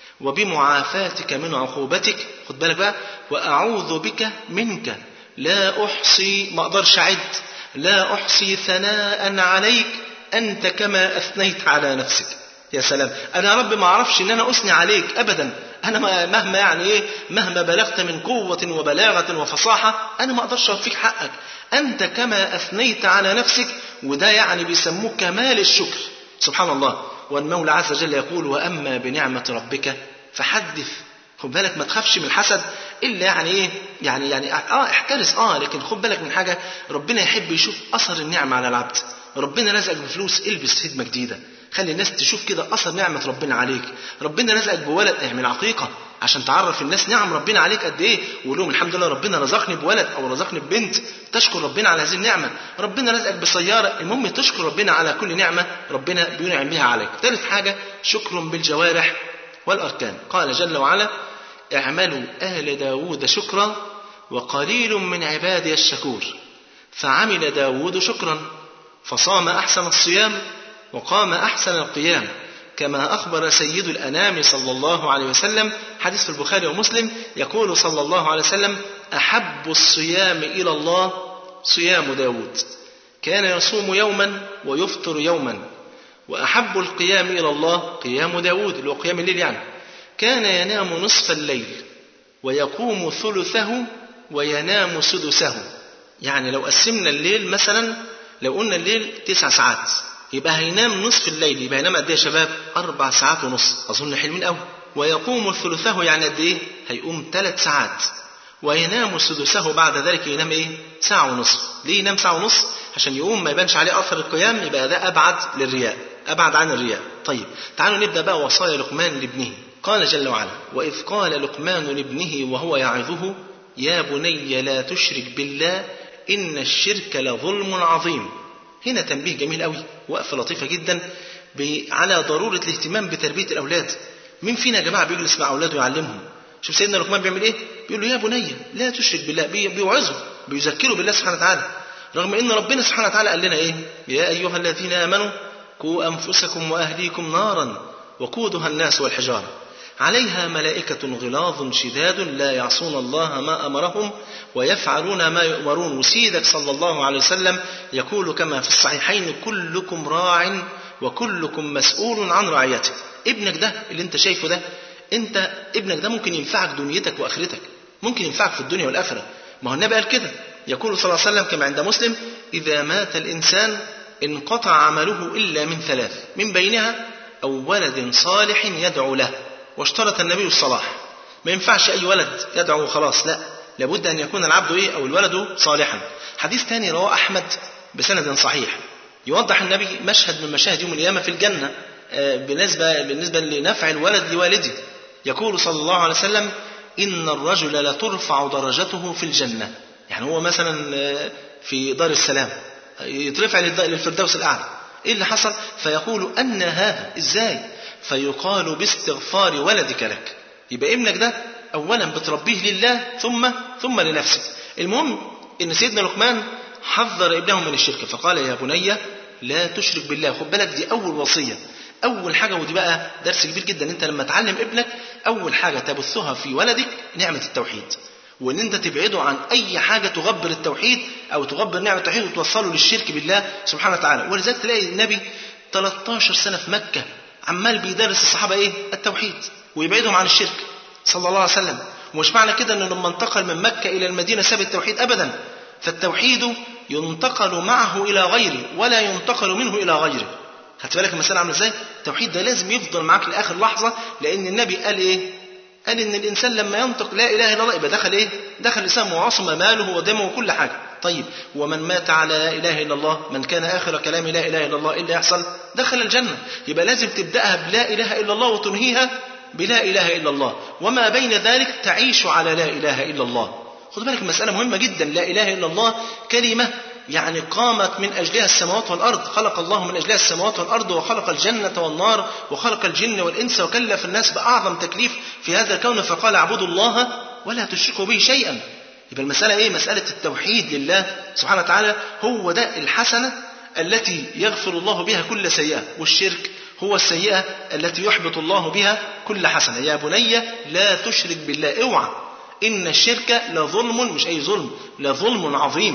وبمعافاتك من عقوبتك خد بالك بقى وأعوذ بك منك لا أحصي ما أقدرش أعد لا أحصي ثناء عليك أنت كما أثنيت على نفسك يا سلام أنا يا رب ما أعرفش إن أنا أثني عليك أبدا أنا ما- مهما يعني إيه مهما بلغت من قوة وبلاغة وفصاحة أنا ما أقدرش أوفيك حقك أنت كما أثنيت على نفسك وده يعني بيسموه كمال الشكر سبحان الله والمولى عز وجل يقول وأما بنعمة ربك فحدث خد بالك ما تخافش من الحسد الا يعني ايه يعني يعني اه احترس اه لكن خد بالك من حاجه ربنا يحب يشوف اثر النعمه على العبد ربنا رزقك بفلوس البس خدمه جديده خلي الناس تشوف كده اثر نعمه ربنا عليك ربنا رزقك بولد اعمل عقيقه عشان تعرف الناس نعم ربنا عليك قد ايه وقول لهم الحمد لله ربنا رزقني بولد او رزقني ببنت تشكر ربنا على هذه النعمه ربنا رزقك بسياره المهم تشكر ربنا على كل نعمه ربنا بينعم بها عليك ثالث حاجه شكر بالجوارح والاركان قال جل وعلا اعملوا آل داود شكرا وقليل من عبادي الشكور فعمل داود شكرا فصام أحسن الصيام وقام أحسن القيام كما أخبر سيد الأنام صلى الله عليه وسلم حديث في البخاري ومسلم يقول صلى الله عليه وسلم أحب الصيام إلى الله صيام داود كان يصوم يوما ويفطر يوما وأحب القيام إلى الله قيام داود اللي هو قيام الليل يعني كان ينام نصف الليل ويقوم ثلثه وينام سدسه يعني لو قسمنا الليل مثلا لو قلنا الليل تسع ساعات يبقى هينام نصف الليل يبقى هينام قد ايه يا شباب؟ أربع ساعات ونص أظن حلوين قوي ويقوم ثلثه يعني قد ايه؟ هيقوم ثلاث ساعات وينام سدسه بعد ذلك ينام ايه؟ ساعة ونصف ليه ينام ساعة ونصف؟ عشان يقوم ما يبانش عليه أثر القيام يبقى ده أبعد للرياء أبعد عن الرياء طيب تعالوا نبدأ بقى وصايا لقمان لابنه قال جل وعلا وإذ قال لقمان لابنه وهو يعظه يا بني لا تشرك بالله إن الشرك لظلم عظيم هنا تنبيه جميل قوي وقفة لطيفة جدا ب- على ضرورة الاهتمام بتربية الأولاد مين فينا يا جماعة بيجلس مع أولاده ويعلمهم شوف سيدنا لقمان بيعمل ايه بيقول له يا بني لا تشرك بالله بي- بيوعظه بيذكره بالله سبحانه وتعالى رغم ان ربنا سبحانه وتعالى قال لنا ايه يا ايها الذين امنوا قوا انفسكم واهليكم نارا وقودها الناس والحجاره عليها ملائكة غلاظ شداد لا يعصون الله ما أمرهم ويفعلون ما يؤمرون وسيدك صلى الله عليه وسلم يقول كما في الصحيحين كلكم راع وكلكم مسؤول عن رعيته ابنك ده اللي انت شايفه ده انت ابنك ده ممكن ينفعك دنيتك واخرتك ممكن ينفعك في الدنيا والاخره ما هو النبي قال كده يقول صلى الله عليه وسلم كما عند مسلم اذا مات الانسان انقطع عمله الا من ثلاث من بينها او ولد صالح يدعو له واشترط النبي الصلاح ما ينفعش اي ولد يدعو خلاص لا لابد ان يكون العبد ايه او الولد صالحا حديث ثاني رواه احمد بسند صحيح يوضح النبي مشهد من مشاهد يوم القيامه في الجنه آه، بالنسبه بالنسبه لنفع الولد لوالده يقول صلى الله عليه وسلم ان الرجل لترفع درجته في الجنه يعني هو مثلا آه، في دار السلام يترفع للد- للفردوس الاعلى ايه اللي حصل فيقول ان هذا ازاي فيقال باستغفار ولدك لك يبقى ابنك ده اولا بتربيه لله ثم ثم لنفسك المهم ان سيدنا لقمان حذر ابنه من الشرك فقال يا بني لا تشرك بالله خد بالك دي اول وصيه اول حاجه ودي بقى درس كبير جدا انت لما تعلم ابنك اول حاجه تبثها في ولدك نعمه التوحيد وان انت تبعده عن اي حاجه تغبر التوحيد او تغبر نعمه التوحيد وتوصله للشرك بالله سبحانه وتعالى ولذلك تلاقي النبي 13 سنه في مكه عمال بيدرس الصحابه ايه التوحيد ويبعدهم عن الشرك صلى الله عليه وسلم ومش معنى كده انه لما انتقل من مكه الى المدينه ساب التوحيد ابدا فالتوحيد ينتقل معه الى غيره ولا ينتقل منه الى غيره خدت بالك المسألة عاملة ازاي؟ التوحيد ده لازم يفضل معاك لآخر لحظة لأن النبي قال إيه؟ قال إن الإنسان لما ينطق لا إله إلا الله يبقى دخل إيه؟ دخل الإسلام وعصم ماله ودمه وكل حاجة. طيب ومن مات على لا إله إلا الله من كان آخر كلام لا إله إلا الله إيه اللي يحصل؟ دخل الجنة. يبقى لازم تبدأها بلا إله إلا الله وتنهيها بلا إله إلا الله وما بين ذلك تعيش على لا إله إلا الله خد بالك المسألة مهمة جدا لا إله إلا الله كلمة يعني قامت من أجلها السماوات والأرض خلق الله من أجلها السماوات والأرض وخلق الجنة والنار وخلق الجن والإنس وكلف الناس بأعظم تكليف في هذا الكون فقال اعبدوا الله ولا تشركوا به شيئا يبقى المسألة إيه مسألة التوحيد لله سبحانه وتعالى هو ده الحسنة التي يغفر الله بها كل سيئة والشرك هو السيئة التي يحبط الله بها كل حسنة يا بني لا تشرك بالله اوعى إن الشرك لظلم مش أي ظلم لظلم عظيم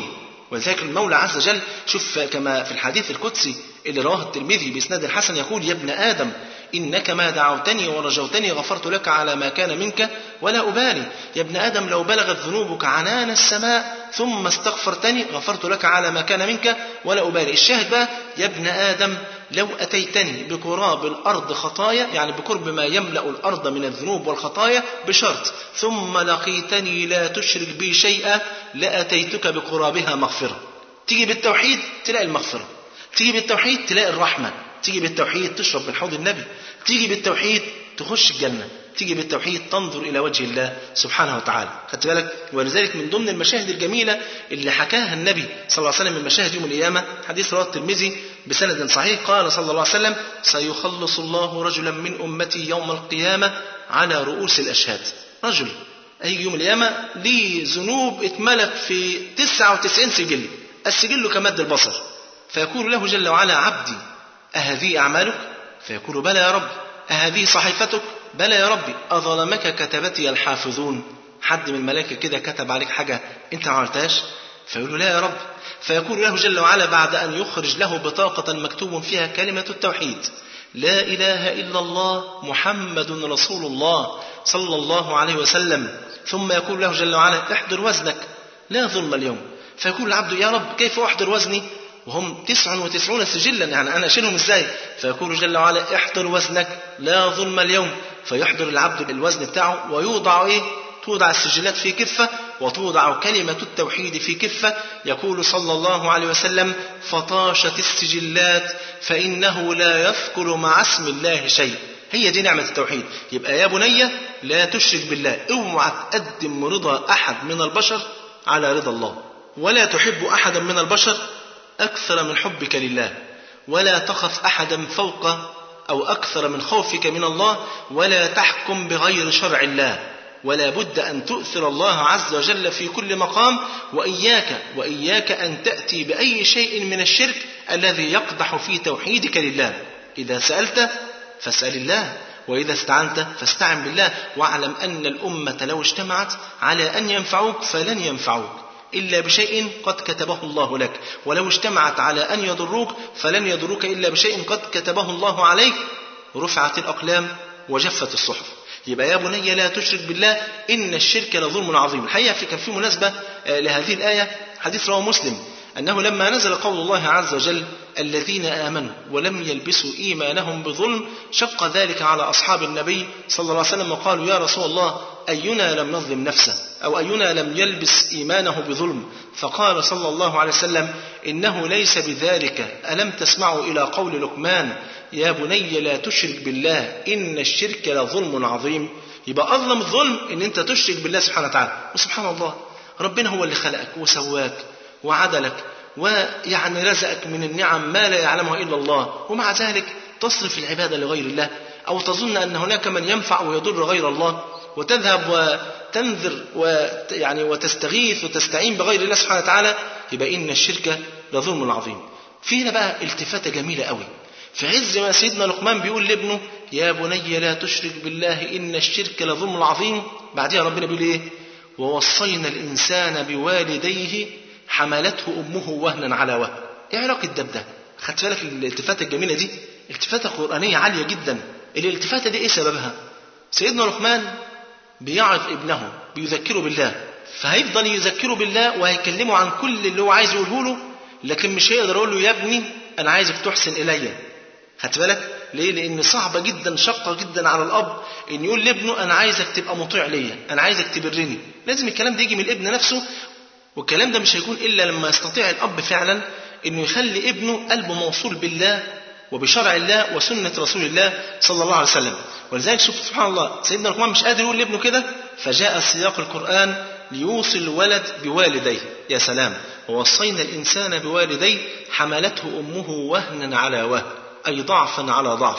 ولذلك المولى عز وجل شوف كما في الحديث القدسي اللي رواه الترمذي بإسناد الحسن يقول يا ابن آدم إنك ما دعوتني ورجوتني غفرت لك على ما كان منك ولا أبالي يا ابن آدم لو بلغت ذنوبك عنان السماء ثم استغفرتني غفرت لك على ما كان منك ولا أبالي الشاهد بقى يا ابن آدم لو أتيتني بقراب الأرض خطايا يعني بقرب ما يملأ الأرض من الذنوب والخطايا بشرط ثم لقيتني لا تشرك بي شيئا لأتيتك بقرابها مغفرة تيجي بالتوحيد تلاقي المغفرة تيجي بالتوحيد تلاقي الرحمة تيجي بالتوحيد تشرب من حوض النبي تيجي بالتوحيد تخش الجنة تيجي بالتوحيد تنظر إلى وجه الله سبحانه وتعالى خدت بالك ولذلك من ضمن المشاهد الجميلة اللي حكاها النبي صلى الله عليه وسلم من مشاهد يوم القيامة حديث رواه الترمذي بسند صحيح قال صلى الله عليه وسلم سيخلص الله رجلا من أمتي يوم القيامة على رؤوس الأشهاد رجل هيجي يوم القيامة ليه ذنوب اتملت في 99 سجل السجل كمد البصر فيقول له جل وعلا عبدي أهذه أعمالك فيقول بلى يا رب أهذه صحيفتك بلى يا ربي أظلمك كتبتي الحافظون حد من الملائكة كده كتب عليك حاجة أنت ما عملتهاش فيقول له لا يا رب فيقول له جل وعلا بعد أن يخرج له بطاقة مكتوب فيها كلمة التوحيد لا إله إلا الله محمد رسول الله صلى الله عليه وسلم ثم يقول له جل وعلا احضر وزنك لا ظلم اليوم فيقول العبد يا رب كيف أحضر وزني وهم تسع وتسعون سجلا يعني أنا أشيلهم إزاي فيقول جل وعلا احضر وزنك لا ظلم اليوم فيحضر العبد الوزن بتاعه ويوضع إيه توضع السجلات في كفة وتوضع كلمة التوحيد في كفة يقول صلى الله عليه وسلم فطاشت السجلات فإنه لا يذكر مع اسم الله شيء هي دي نعمة التوحيد يبقى يا بني لا تشرك بالله اوعى تقدم رضا أحد من البشر على رضا الله ولا تحب أحدا من البشر أكثر من حبك لله ولا تخف أحدا فوق أو أكثر من خوفك من الله ولا تحكم بغير شرع الله ولا بد أن تؤثر الله عز وجل في كل مقام وإياك وإياك أن تأتي بأي شيء من الشرك الذي يقدح في توحيدك لله إذا سألت فاسأل الله وإذا استعنت فاستعن بالله واعلم أن الأمة لو اجتمعت على أن ينفعوك فلن ينفعوك إلا بشيء قد كتبه الله لك ولو اجتمعت على أن يضروك فلن يضروك إلا بشيء قد كتبه الله عليك رفعت الأقلام وجفت الصحف يبقى يا بني لا تشرك بالله إن الشرك لظلم عظيم الحقيقة في كان في مناسبة لهذه الآية حديث رواه مسلم أنه لما نزل قول الله عز وجل الذين آمنوا ولم يلبسوا إيمانهم بظلم شق ذلك على أصحاب النبي صلى الله عليه وسلم وقالوا يا رسول الله أينا لم يظلم نفسه أو أينا لم يلبس إيمانه بظلم فقال صلى الله عليه وسلم إنه ليس بذلك ألم تسمعوا إلى قول لقمان يا بني لا تشرك بالله إن الشرك لظلم عظيم يبقى أظلم الظلم إن أنت تشرك بالله سبحانه وتعالى وسبحان الله ربنا هو اللي خلقك وسواك وعدلك ويعني رزقك من النعم ما لا يعلمها إلا الله ومع ذلك تصرف العبادة لغير الله أو تظن أن هناك من ينفع ويضر غير الله وتذهب وتنذر ويعني وتستغيث وتستعين بغير الله سبحانه وتعالى يبقى إن الشرك لظلم عظيم. في هنا بقى التفاتة جميلة قوي. في عز ما سيدنا لقمان بيقول لابنه يا بني لا تشرك بالله إن الشرك لظلم عظيم بعدها ربنا بيقول إيه ووصينا الإنسان بوالديه حملته أمه وهنا على وهن إيه علاقة ده بده خدت بالك الالتفاتة الجميلة دي التفاتة قرآنية عالية جدا الالتفاتة دي إيه سببها سيدنا لقمان بيعظ ابنه بيذكره بالله فهيفضل يذكره بالله وهيكلمه عن كل اللي هو عايز يقوله له لكن مش هيقدر يقول له يا ابني انا عايزك تحسن الي خدت بالك ليه لان صعبه جدا شقه جدا على الاب ان يقول لابنه انا عايزك تبقى مطيع ليا انا عايزك تبرني لازم الكلام ده يجي من الابن نفسه والكلام ده مش هيكون الا لما يستطيع الاب فعلا انه يخلي ابنه قلبه موصول بالله وبشرع الله وسنة رسول الله صلى الله عليه وسلم ولذلك شوف سبحان الله سيدنا لقمان مش قادر يقول لابنه كده فجاء سياق القرآن ليوصي الولد بوالديه يا سلام ووصينا الإنسان بوالديه حملته أمه وهنا على وهن أي ضعفا على ضعف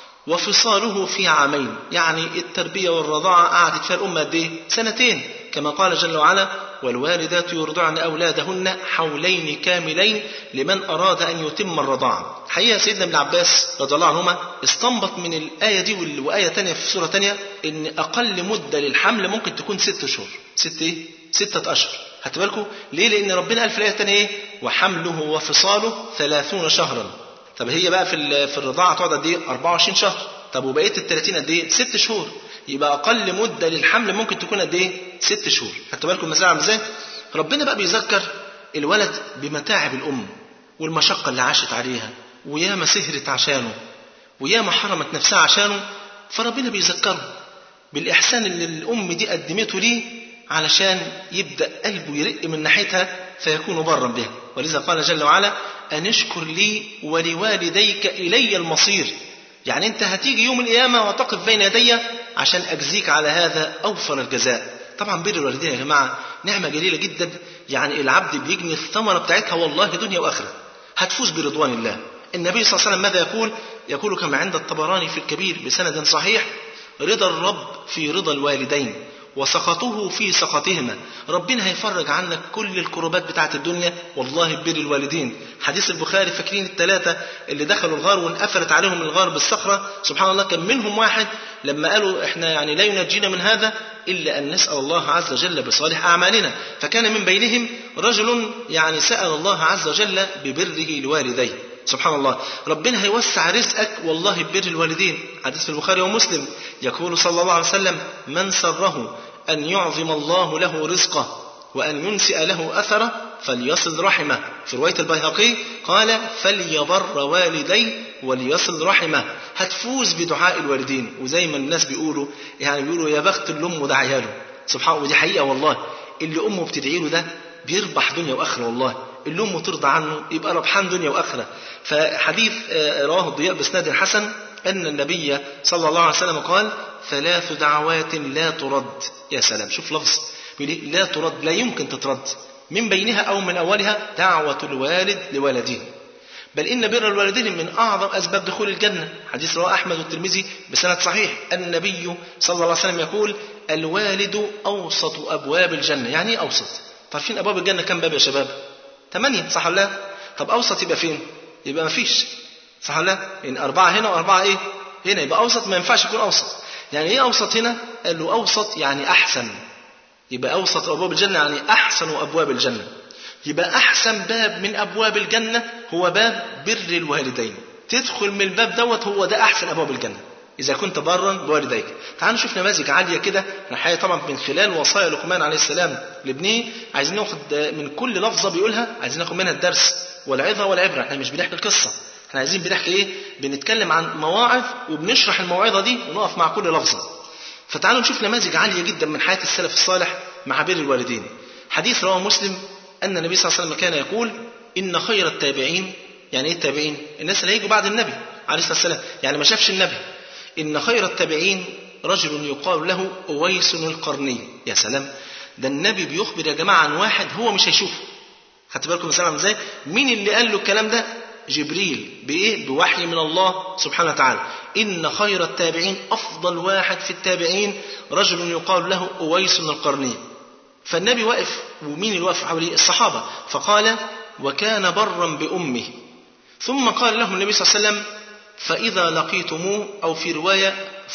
وفصاله في عامين يعني التربية والرضاعة قعدت فيها الأمة قد إيه؟ سنتين كما قال جل وعلا والوالدات يرضعن أولادهن حولين كاملين لمن أراد أن يتم الرضاعة حقيقة سيدنا ابن عباس رضي الله عنهما استنبط من الآية دي وآية تانية في سورة تانية إن أقل مدة للحمل ممكن تكون ست شهور ست إيه؟ ستة أشهر خدتوا بالكم ليه لان ربنا قال في الايه الثانيه ايه وحمله وفصاله ثلاثون شهرا طب هي بقى في ال- في الرضاعه تقعد قد ايه 24 شهر طب وبقيه ال 30 قد ايه 6 شهور يبقى اقل مده للحمل ممكن تكون قد ايه 6 شهور خدتوا بالكم المساله عامله ازاي ربنا بقى بيذكر الولد بمتاعب الام والمشقه اللي عاشت عليها وياما سهرت عشانه وياما حرمت نفسها عشانه فربنا بيذكره بالإحسان اللي الأم دي قدمته ليه علشان يبدأ قلبه يرق من ناحيتها فيكون برا بها ولذا قال جل وعلا أن اشكر لي ولوالديك إلي المصير يعني أنت هتيجي يوم القيامة وتقف بين يدي عشان أجزيك على هذا أوفر الجزاء طبعا بر الوالدين يا جماعة نعمة جليلة جدا يعني العبد بيجني الثمرة بتاعتها والله دنيا وآخرة هتفوز برضوان الله النبي صلى الله عليه وسلم ماذا يقول يقول كما عند الطبراني في الكبير بسند صحيح رضا الرب في رضا الوالدين وسخطه في سخطهما ربنا هيفرج عنك كل الكروبات بتاعت الدنيا والله بر الوالدين حديث البخاري فاكرين الثلاثة اللي دخلوا الغار وانقفلت عليهم الغار بالصخرة سبحان الله كان منهم واحد لما قالوا احنا يعني لا ينجينا من هذا إلا أن نسأل الله عز وجل بصالح أعمالنا فكان من بينهم رجل يعني سأل الله عز وجل ببره لوالديه سبحان الله ربنا هيوسع رزقك والله ببر الوالدين حديث في البخاري ومسلم يقول صلى الله عليه وسلم من سره أن يعظم الله له رزقه وأن ينسئ له أثره فليصل رحمه في رواية البيهقي قال فليبر والديه وليصل رحمه هتفوز بدعاء الوالدين وزي ما الناس بيقولوا يعني بيقولوا يا بخت الأم وده عياله سبحان الله ودي حقيقة والله اللي أمه بتدعي له ده بيربح دنيا وآخرة والله اللي أمه ترضى عنه يبقى ربحان دنيا وآخرة فحديث آه، رواه الضياء بإسناد حسن أن النبي صلى الله عليه وسلم قال ثلاث دعوات لا ترد يا سلام شوف لفظ بيقول إيه؟ لا ترد لا يمكن تترد من بينها أو من أولها دعوة الوالد لولده بل إن بر الوالدين من أعظم أسباب دخول الجنة حديث رواه أحمد والترمذي بسند صحيح النبي صلى الله عليه وسلم يقول الوالد أوسط أبواب الجنة يعني إيه أوسط عارفين أبواب الجنة كم باب يا شباب ثمانية صح ولا لا طب أوسط يبقى فين يبقى ما فيش صح ولا لا يعني أربعة هنا وأربعة إيه هنا يبقى أوسط ما ينفعش يكون أوسط يعني إيه أوسط هنا قال له أوسط يعني أحسن يبقى أوسط أبواب الجنة يعني أحسن أبواب الجنة يبقى أحسن باب من أبواب الجنة هو باب بر الوالدين تدخل من الباب دوت هو ده أحسن أبواب الجنة إذا كنت برا بوالديك تعالوا نشوف نماذج عالية كده الحقيقة طبعا من خلال وصايا لقمان عليه السلام لابنيه عايزين ناخد من كل لفظة بيقولها عايزين ناخد منها الدرس والعظة والعبرة احنا مش بنحكي القصة احنا عايزين بنحكي ايه بنتكلم عن مواعظ وبنشرح الموعظة دي ونقف مع كل لفظة فتعالوا نشوف نماذج عالية جدا من حياة السلف الصالح مع بر الوالدين حديث رواه مسلم أن النبي صلى الله عليه وسلم كان يقول إن خير التابعين يعني إيه التابعين الناس اللي هيجوا بعد النبي عليه الصلاة والسلام يعني ما شافش النبي إن خير التابعين رجل يقال له أويس القرني يا سلام ده النبي بيخبر يا جماعة عن واحد هو مش هيشوفه خدت بالكم مثلا ازاي مين اللي قال له الكلام ده جبريل بايه بوحي من الله سبحانه وتعالى ان خير التابعين افضل واحد في التابعين رجل يقال له اويس القرني فالنبي واقف ومين اللي واقف حواليه الصحابه فقال وكان برا بامه ثم قال لهم النبي صلى الله عليه وسلم فاذا لقيتموه او في روايه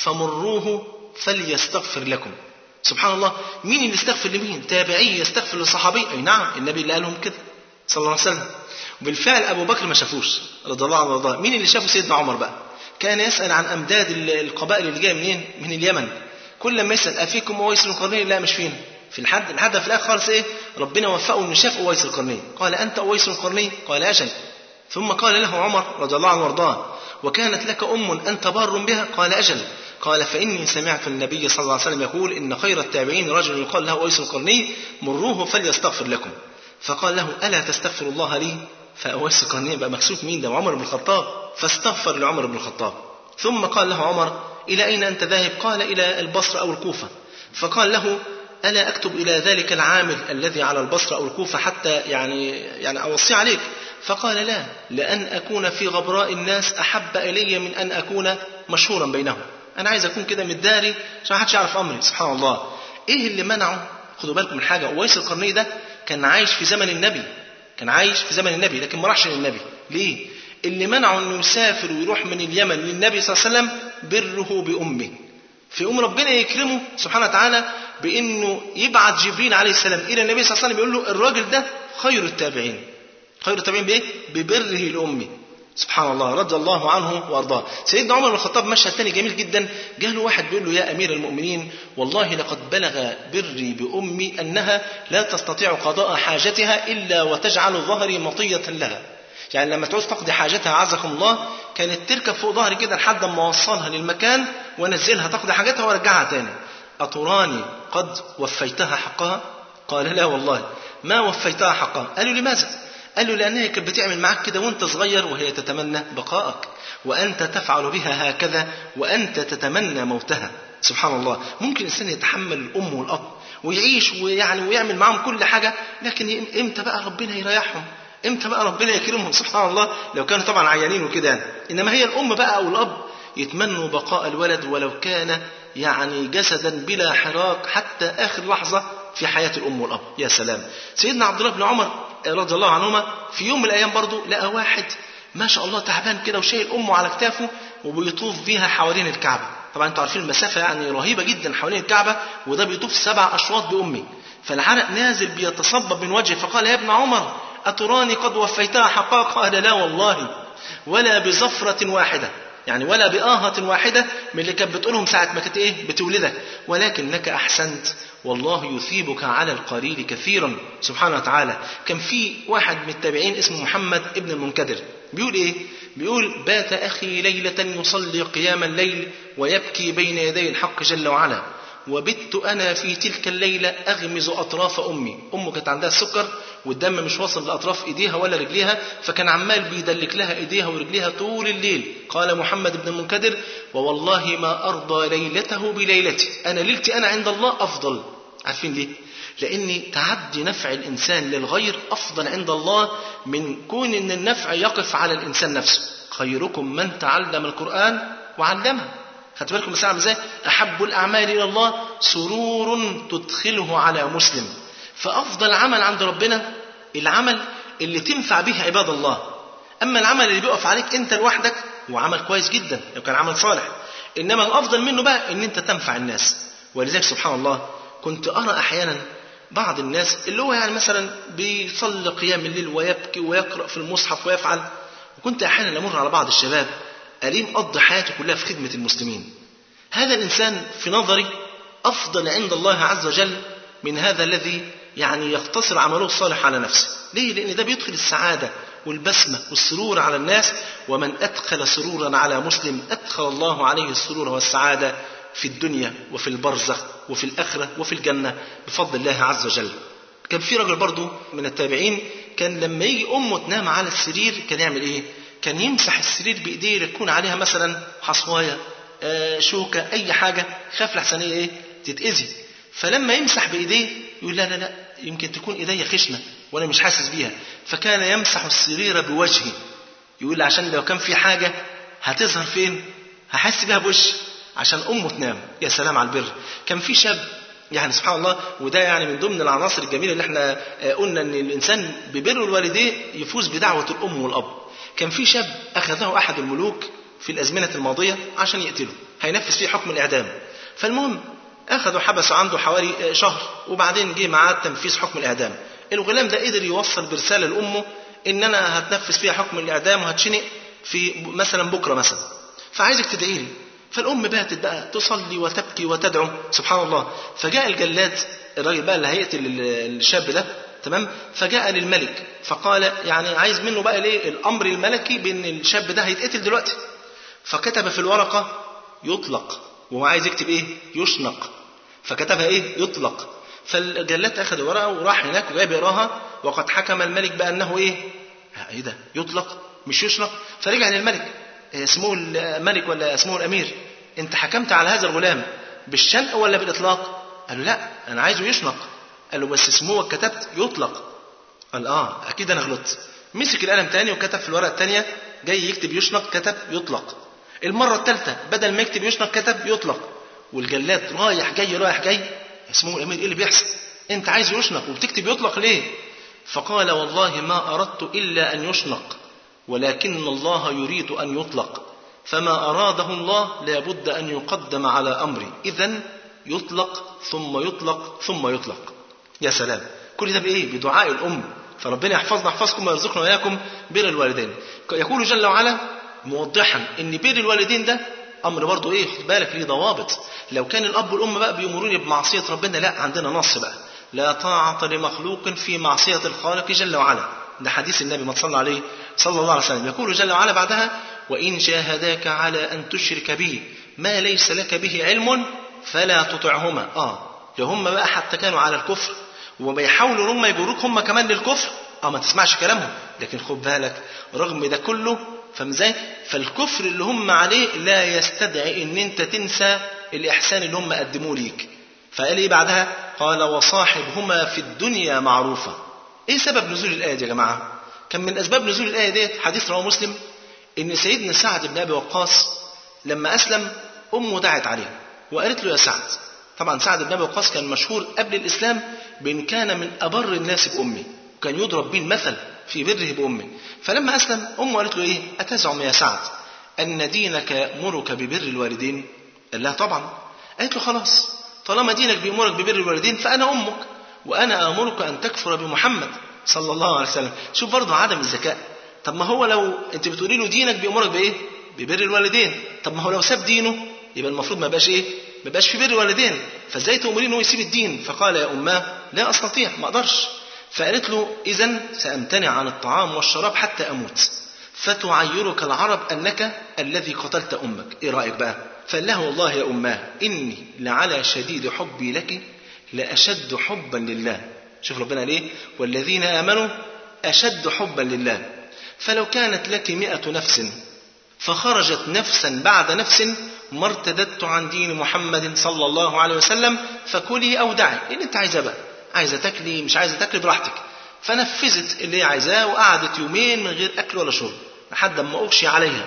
فمروه فليستغفر لكم سبحان الله مين اللي استغفر لمين تابعي يستغفر لصحابي اي نعم النبي اللي قال لهم كده صلى الله عليه وسلم وبالفعل ابو بكر ما شافوش رضي الله عنه وارضاه مين اللي شافه سيدنا عمر بقى كان يسال عن امداد القبائل اللي جايه منين من اليمن كل ما يسال افيكم اويس القرني لا مش فين في الحد الحد في الاخر خالص ايه ربنا وفقه انه شاف اويس القرني قال انت اويس القرني قال اجل ثم قال له عمر رضي الله عنه وارضاه وكانت لك ام انت بار بها قال اجل قال فإني سمعت النبي صلى الله عليه وسلم يقول إن خير التابعين رجل يقال له أويس القرني مروه فليستغفر لكم فقال له ألا تستغفر الله لي فأويس القرني بقى مكسوف مين ده عمر بن الخطاب فاستغفر لعمر بن الخطاب ثم قال له عمر إلى أين أنت ذاهب قال إلى البصرة أو الكوفة فقال له ألا أكتب إلى ذلك العامل الذي على البصرة أو الكوفة حتى يعني يعني أوصي عليك فقال لا لأن أكون في غبراء الناس أحب إلي من أن أكون مشهورا بينهم انا عايز اكون كده متداري عشان محدش يعرف امري سبحان الله ايه اللي منعه خدوا بالكم من حاجه اويس القرني ده كان عايش في زمن النبي كان عايش في زمن النبي لكن ما راحش للنبي ليه اللي منعه انه يسافر ويروح من اليمن للنبي صلى الله عليه وسلم بره بامه فيقوم ربنا يكرمه سبحانه وتعالى بانه يبعت جبريل عليه السلام الى النبي صلى الله عليه وسلم يقول له الراجل ده خير التابعين خير التابعين بايه؟ ببره الامي سبحان الله رضي الله عنه وارضاه سيدنا عمر بن الخطاب مشهد ثاني جميل جدا جه له واحد بيقول له يا امير المؤمنين والله لقد بلغ بري بامي انها لا تستطيع قضاء حاجتها الا وتجعل ظهري مطيه لها يعني لما تعوز تقضي حاجتها عزكم الله كانت تركب فوق ظهري كده لحد ما اوصلها للمكان وانزلها تقضي حاجتها وارجعها تاني اتراني قد وفيتها حقها قال لا والله ما وفيتها حقها قالوا لماذا قال له لأنها كانت بتعمل معاك كده وأنت صغير وهي تتمنى بقائك وأنت تفعل بها هكذا وأنت تتمنى موتها سبحان الله ممكن الإنسان يتحمل الأم والأب ويعيش ويعني ويعمل معاهم كل حاجة لكن إمتى بقى ربنا يريحهم إمتى بقى ربنا يكرمهم سبحان الله لو كانوا طبعا عيانين وكده يعني. إنما هي الأم بقى أو الأب يتمنوا بقاء الولد ولو كان يعني جسدا بلا حراك حتى آخر لحظة في حياة الأم والأب يا سلام سيدنا عبد الله بن عمر رضي الله عنهما في يوم من الأيام برضه لقى واحد ما شاء الله تعبان كده وشايل أمه على كتافه وبيطوف بيها حوالين الكعبة طبعا انتوا عارفين المسافة يعني رهيبة جدا حوالين الكعبة وده بيطوف سبع أشواط بأمي فالعرق نازل بيتصبب من وجهه فقال يا ابن عمر أتراني قد وفيتها حقها قال لا والله ولا بزفرة واحدة يعني ولا بآهة واحدة من اللي كانت بتقولهم ساعة ما كانت إيه بتولدك ولكنك أحسنت والله يثيبك على القليل كثيرا سبحانه وتعالى كان في واحد من التابعين اسمه محمد ابن المنكدر بيقول إيه بيقول بات أخي ليلة يصلي قيام الليل ويبكي بين يدي الحق جل وعلا وبت أنا في تلك الليلة أغمز أطراف أمي أمه كانت عندها السكر والدم مش واصل لأطراف إيديها ولا رجليها فكان عمال بيدلك لها إيديها ورجليها طول الليل قال محمد بن المنكدر ووالله ما أرضى ليلته بليلتي أنا ليلتي أنا عند الله أفضل عارفين ليه؟ لأن تعدي نفع الإنسان للغير أفضل عند الله من كون أن النفع يقف على الإنسان نفسه خيركم من تعلم القرآن وعلمه خدت بالكم مثلا ازاي احب الاعمال الى الله سرور تدخله على مسلم فافضل عمل عند ربنا العمل اللي تنفع به عباد الله اما العمل اللي بيقف عليك انت لوحدك هو عمل كويس جدا لو كان عمل صالح انما الافضل منه بقى ان انت تنفع الناس ولذلك سبحان الله كنت ارى احيانا بعض الناس اللي هو يعني مثلا بيصلي قيام الليل ويبكي ويقرا في المصحف ويفعل وكنت احيانا امر على بعض الشباب أليم قضى حياته كلها في خدمة المسلمين هذا الإنسان في نظري أفضل عند الله عز وجل من هذا الذي يعني يقتصر عمله الصالح على نفسه ليه؟ لأن ده بيدخل السعادة والبسمة والسرور على الناس ومن أدخل سرورا على مسلم أدخل الله عليه السرور والسعادة في الدنيا وفي البرزخ وفي الآخرة وفي الجنة بفضل الله عز وجل كان في رجل برضو من التابعين كان لما يجي أمه تنام على السرير كان يعمل إيه؟ كان يمسح السرير بايديه يكون عليها مثلا حصوايه آه شوكه اي حاجه خاف لحسن ايه تتاذي فلما يمسح بايديه يقول لا لا لا يمكن تكون ايديا خشنه وانا مش حاسس بيها فكان يمسح السرير بوجهه يقول عشان لو كان في حاجه هتظهر فين هحس بيها بوشي عشان امه تنام يا سلام على البر كان في شاب يعني سبحان الله وده يعني من ضمن العناصر الجميله اللي احنا قلنا ان الانسان ببر الوالدين يفوز بدعوه الام والاب كان في شاب أخذه أحد الملوك في الأزمنة الماضية عشان يقتله هينفذ فيه حكم الإعدام فالمهم أخذوا حبسوا عنده حوالي شهر وبعدين جه معاه تنفيذ حكم الإعدام الغلام ده قدر يوصل برسالة لأمه إن أنا هتنفذ فيها حكم الإعدام وهتشنق في مثلا بكرة مثلا فعايزك تدعي لي فالأم باتت بقى تصلي وتبكي وتدعو سبحان الله فجاء الجلاد الراجل بقى اللي هيقتل الشاب ده تمام فجاء للملك فقال يعني عايز منه بقى ليه الامر الملكي بان الشاب ده هيتقتل دلوقتي فكتب في الورقه يطلق وهو عايز يكتب ايه يشنق فكتبها ايه يطلق فالجلاد اخذ الورقه وراح هناك وجاي بيقراها وقد حكم الملك بانه ايه ايه ده يطلق مش يشنق فرجع للملك اسمه الملك ولا اسمه الامير انت حكمت على هذا الغلام بالشنق ولا بالاطلاق قال له لا انا عايزه يشنق قال له بس اسمه كتبت يطلق قال اه اكيد انا غلطت مسك القلم تاني وكتب في الورقه الثانيه جاي يكتب يشنق كتب يطلق المره الثالثه بدل ما يكتب يشنق كتب يطلق والجلاد رايح جاي رايح جاي اسمه الامير ايه اللي بيحصل انت عايز يشنق وبتكتب يطلق ليه فقال والله ما اردت الا ان يشنق ولكن الله يريد ان يطلق فما أراده الله لابد أن يقدم على أمري إذا يطلق ثم يطلق ثم يطلق يا سلام كل ده بإيه بدعاء الأم فربنا يحفظنا يحفظكم ويرزقنا وإياكم بر الوالدين يقول جل وعلا موضحا ان بر الوالدين ده امر برضه ايه خد بالك ليه ضوابط لو كان الاب والام بقى بيامروني بمعصيه ربنا لا عندنا نص بقى لا طاعه لمخلوق في معصيه الخالق جل وعلا ده حديث النبي ما صلى عليه صلى الله عليه وسلم يقول جل وعلا بعدها وان جاهداك على ان تشرك بي ما ليس لك به علم فلا تطعهما اه لو هم بقى حتى كانوا على الكفر وبيحاولوا هم يجروك هم كمان للكفر اه ما تسمعش كلامهم لكن خد بالك رغم ده كله فاهم ازاي؟ فالكفر اللي هم عليه لا يستدعي ان انت تنسى الاحسان اللي هم قدموه ليك. فقال ايه بعدها؟ قال وصاحبهما في الدنيا معروفا. ايه سبب نزول الايه دي يا جماعه؟ كان من اسباب نزول الايه ديت حديث رواه مسلم ان سيدنا سعد بن ابي وقاص لما اسلم امه دعت عليه وقالت له يا سعد طبعا سعد بن ابي وقاص كان مشهور قبل الاسلام بان كان من ابر الناس بامه كان يضرب به المثل في بره بامه فلما اسلم امه قالت له ايه اتزعم يا سعد ان دينك يامرك ببر الوالدين قال لها طبعا قالت له خلاص طالما دينك بيامرك ببر الوالدين فانا امك وانا امرك ان تكفر بمحمد صلى الله عليه وسلم شوف برضه عدم الذكاء طب ما هو لو انت بتقولي له دينك بيامرك بايه ببر الوالدين طب ما هو لو ساب دينه يبقى المفروض ما يبقاش ايه ما يبقاش في بر الوالدين فازاي تؤمرين ان هو يسيب الدين فقال يا اماه لا استطيع ما اقدرش فقالت له إذا سأمتنع عن الطعام والشراب حتى أموت فتعيرك العرب أنك الذي قتلت أمك إيه رأيك بقى فقال له والله يا أماه إني لعلى شديد حبي لك لأشد حبا لله شوف ربنا ليه والذين آمنوا أشد حبا لله فلو كانت لك مئة نفس فخرجت نفسا بعد نفس ما ارتددت عن دين محمد صلى الله عليه وسلم فكلي أو دعي اللي انت عايزاه بقى عايزه تاكلي مش عايزه تاكلي براحتك فنفذت اللي هي عايزاه وقعدت يومين من غير اكل ولا شرب لحد ما اغشي عليها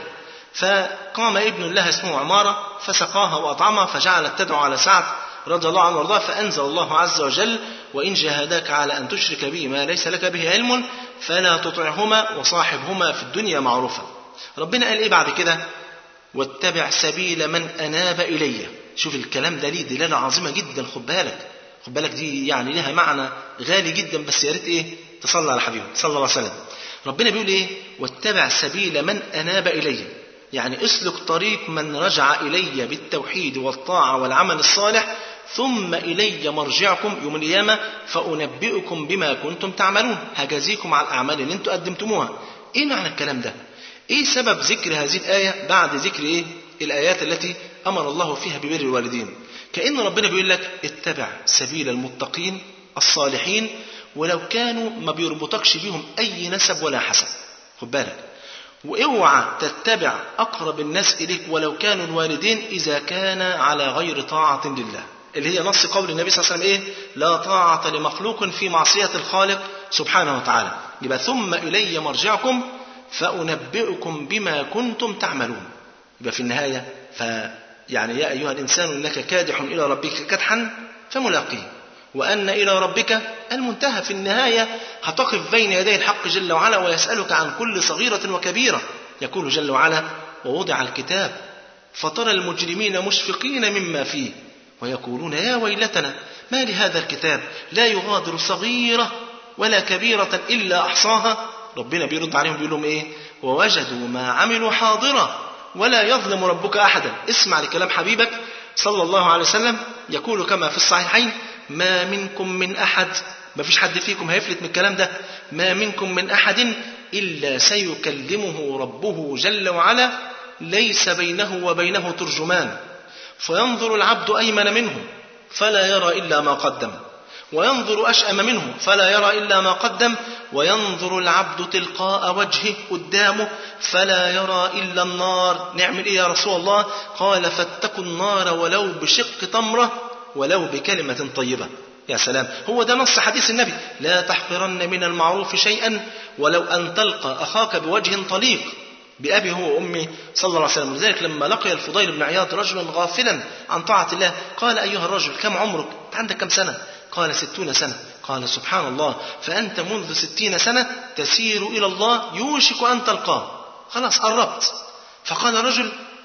فقام ابن لها اسمه عماره فسقاها واطعمها فجعلت تدعو على سعد رضي الله عنه وارضاه فانزل الله عز وجل وان جاهداك على ان تشرك بي ما ليس لك به علم فلا تطعهما وصاحبهما في الدنيا معروفا ربنا قال ايه بعد كده واتبع سبيل من اناب الي شوف الكلام ده ليه دلاله عظيمه جدا خد بالك خد بالك دي يعني لها معنى غالي جدا بس يا ريت ايه تصلي على حبيبك صلى الله عليه وسلم ربنا بيقول ايه واتبع سبيل من اناب الي يعني اسلك طريق من رجع الي بالتوحيد والطاعه والعمل الصالح ثم الي مرجعكم يوم القيامه فانبئكم بما كنتم تعملون هجازيكم على الاعمال اللي انتم قدمتموها ايه معنى الكلام ده ايه سبب ذكر هذه الايه بعد ذكر ايه الايات التي امر الله فيها ببر الوالدين كأن ربنا بيقول لك اتبع سبيل المتقين الصالحين ولو كانوا ما بيربطكش بيهم أي نسب ولا حسب خد بالك واوعى تتبع أقرب الناس إليك ولو كانوا الوالدين إذا كان على غير طاعة لله اللي هي نص قول النبي صلى الله عليه وسلم إيه لا طاعة لمخلوق في معصية الخالق سبحانه وتعالى يبقى ثم إلي مرجعكم فأنبئكم بما كنتم تعملون يبقى في النهاية ف يعني يا أيها الإنسان إنك كادح إلى ربك كدحا فملاقيه وأن إلى ربك المنتهى في النهاية هتقف بين يدي الحق جل وعلا ويسألك عن كل صغيرة وكبيرة يقول جل وعلا ووضع الكتاب فترى المجرمين مشفقين مما فيه ويقولون يا ويلتنا ما لهذا الكتاب لا يغادر صغيرة ولا كبيرة إلا أحصاها ربنا بيرد عليهم بيقول لهم إيه ووجدوا ما عملوا حاضرا ولا يظلم ربك احدا اسمع لكلام حبيبك صلى الله عليه وسلم يقول كما في الصحيحين ما منكم من احد ما فيش حد فيكم هيفلت من الكلام ده ما منكم من احد الا سيكلمه ربه جل وعلا ليس بينه وبينه ترجمان فينظر العبد ايمن منه فلا يرى الا ما قدم وينظر أشأم منه فلا يرى إلا ما قدم وينظر العبد تلقاء وجهه قدامه فلا يرى إلا النار نعمل إيه يا رسول الله قال فاتقوا النار ولو بشق تمرة ولو بكلمة طيبة يا سلام هو ده نص حديث النبي لا تحقرن من المعروف شيئا ولو أن تلقى أخاك بوجه طليق بأبي هو وأمي صلى الله عليه وسلم لذلك لما لقي الفضيل بن عياض رجلا غافلا عن طاعة الله قال أيها الرجل كم عمرك أنت عندك كم سنة قال ستون سنة قال سبحان الله فأنت منذ ستين سنة تسير إلى الله يوشك أن تلقاه خلاص قربت فقال رجل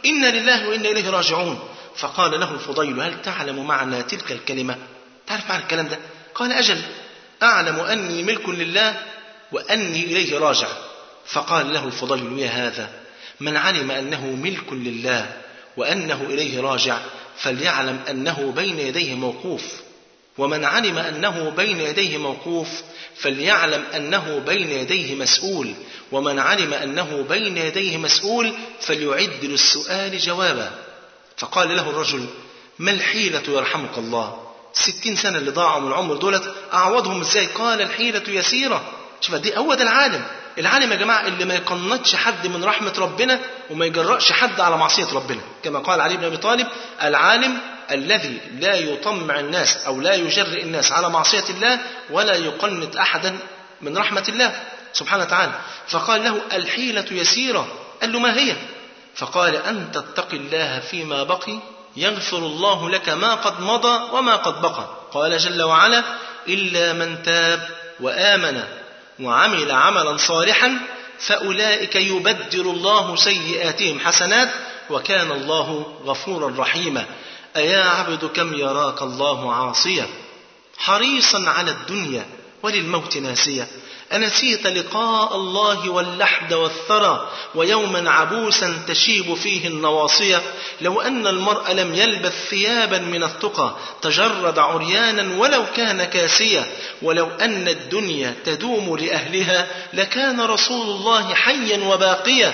إنا لله وإنا إليه راجعون فقال له الفضيل هل تعلم معنى تلك الكلمة تعرف معنى الكلام ده قال أجل أعلم أني ملك لله وأني إليه راجع فقال له الفضيل يا هذا من علم أنه ملك لله وأنه إليه راجع فليعلم أنه بين يديه موقوف ومن علم أنه بين يديه موقوف فليعلم أنه بين يديه مسؤول ومن علم أنه بين يديه مسؤول فليعد للسؤال جوابا فقال له الرجل ما الحيلة يرحمك الله ستين سنة اللي ضاعوا من العمر دولت أعوضهم إزاي قال الحيلة يسيرة شوف دي هو ده العالم العالم يا جماعة اللي ما يقنطش حد من رحمة ربنا وما يجرأش حد على معصية ربنا كما قال علي بن أبي طالب العالم الذي لا يطمع الناس أو لا يجرئ الناس على معصية الله ولا يقنط أحدا من رحمة الله سبحانه وتعالى فقال له الحيلة يسيرة قال له ما هي فقال أن تتقي الله فيما بقي يغفر الله لك ما قد مضى وما قد بقى قال جل وعلا إلا من تاب وآمن وعمل عملا صالحا فأولئك يبدل الله سيئاتهم حسنات وكان الله غفورا رحيما أيا عبد كم يراك الله عاصيا حريصا على الدنيا وللموت ناسيا أنسيت لقاء الله واللحد والثرى ويوما عبوسا تشيب فيه النواصية لو أن المرء لم يلبث ثيابا من التقى تجرد عريانا ولو كان كاسيا ولو أن الدنيا تدوم لأهلها لكان رسول الله حيا وباقيا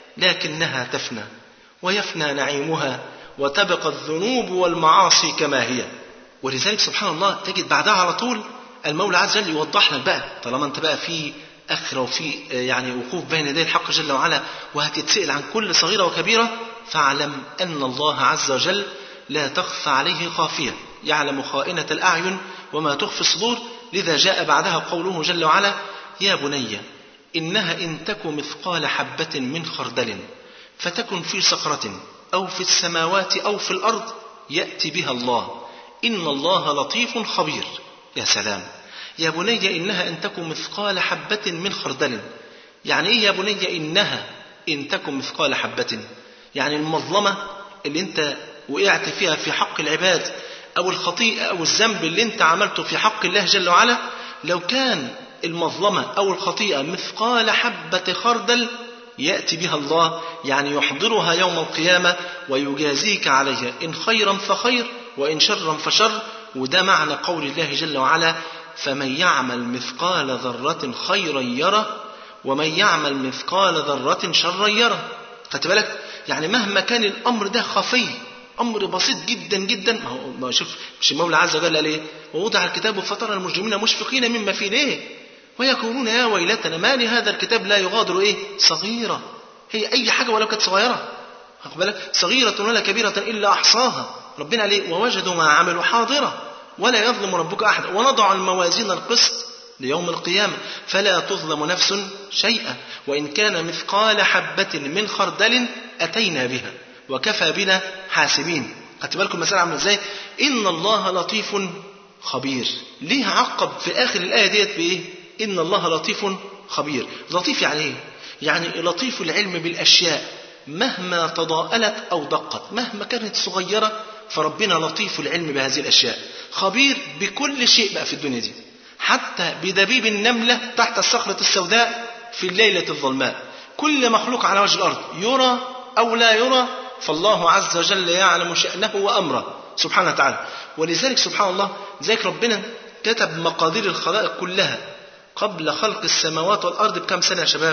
لكنها تفنى ويفنى نعيمها وتبقى الذنوب والمعاصي كما هي ولذلك سبحان الله تجد بعدها على طول المولى عز وجل يوضح لك بقى طالما انت بقى في اخره وفي يعني وقوف بين يدي الحق جل وعلا وهتتسال عن كل صغيره وكبيره فاعلم ان الله عز وجل لا تخفى عليه خافيه يعلم خائنه الاعين وما تخفي الصدور لذا جاء بعدها قوله جل وعلا يا بني انها ان تك مثقال حبه من خردل فتكن في صخره او في السماوات او في الارض ياتي بها الله ان الله لطيف خبير يا سلام يا بني إنها إن تكن مثقال حبة من خردل يعني إيه يا بني إنها إن تكن مثقال حبة يعني المظلمة اللي أنت وقعت فيها في حق العباد أو الخطيئة أو الذنب اللي أنت عملته في حق الله جل وعلا لو كان المظلمة أو الخطيئة مثقال حبة خردل يأتي بها الله يعني يحضرها يوم القيامة ويجازيك عليها إن خيرا فخير وإن شرا فشر وده معنى قول الله جل وعلا فمن يعمل مثقال ذرة خيرا يره ومن يعمل مثقال ذرة شرا يره خدت بالك يعني مهما كان الأمر ده خفي أمر بسيط جدا جدا ما هو ما شوف مش المولى عز وجل قال إيه ووضع الكتاب فترى المجرمين مشفقين مما فيه ليه ويقولون يا ويلتنا ما لهذا الكتاب لا يغادر إيه صغيرة هي أي حاجة ولو كانت صغيرة واخد بالك صغيرة ولا كبيرة إلا أحصاها ربنا عليه ووجدوا ما عملوا حاضرة ولا يظلم ربك أحد ونضع الموازين القسط ليوم القيامة فلا تظلم نفس شيئا وإن كان مثقال حبة من خردل أتينا بها وكفى بنا حاسبين خدت بالكم المسألة عاملة ازاي؟ إن الله لطيف خبير ليه عقب في آخر الآية ديت بإيه؟ إن الله لطيف خبير لطيف يعني إيه؟ يعني لطيف العلم بالأشياء مهما تضاءلت أو دقت مهما كانت صغيرة فربنا لطيف العلم بهذه الأشياء خبير بكل شيء بقى في الدنيا دي حتى بدبيب النملة تحت الصخرة السوداء في الليلة الظلماء كل مخلوق على وجه الأرض يرى أو لا يرى فالله عز وجل يعلم شأنه وأمره سبحانه وتعالى ولذلك سبحان الله ذلك ربنا كتب مقادير الخلائق كلها قبل خلق السماوات والأرض بكم سنة يا شباب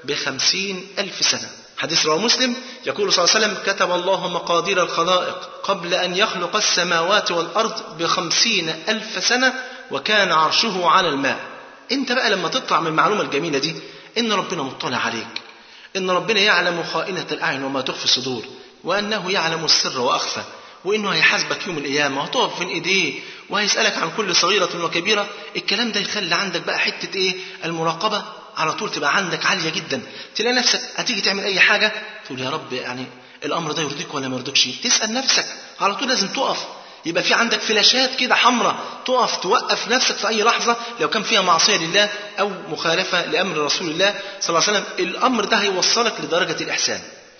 بخمسين ألف سنة حديث رواه مسلم يقول صلى الله عليه وسلم كتب الله مقادير الخلائق قبل أن يخلق السماوات والأرض بخمسين ألف سنة وكان عرشه على الماء انت بقى لما تطلع من المعلومة الجميلة دي ان ربنا مطلع عليك ان ربنا يعلم خائنة الأعين وما تخفي الصدور وأنه يعلم السر وأخفى وانه هيحاسبك يوم القيامه وهتقف بين ايديه وهيسالك عن كل صغيره وكبيره الكلام ده يخلي عندك بقى حته ايه المراقبه على طول تبقى عندك عاليه جدا تلاقي نفسك هتيجي تعمل اي حاجه تقول يا رب يعني الامر ده يرضيك ولا ما يرضيكش تسال نفسك على طول لازم تقف يبقى في عندك فلاشات كده حمراء تقف توقف نفسك في اي لحظه لو كان فيها معصيه لله او مخالفه لامر رسول الله صلى الله عليه وسلم الامر ده هيوصلك لدرجه الاحسان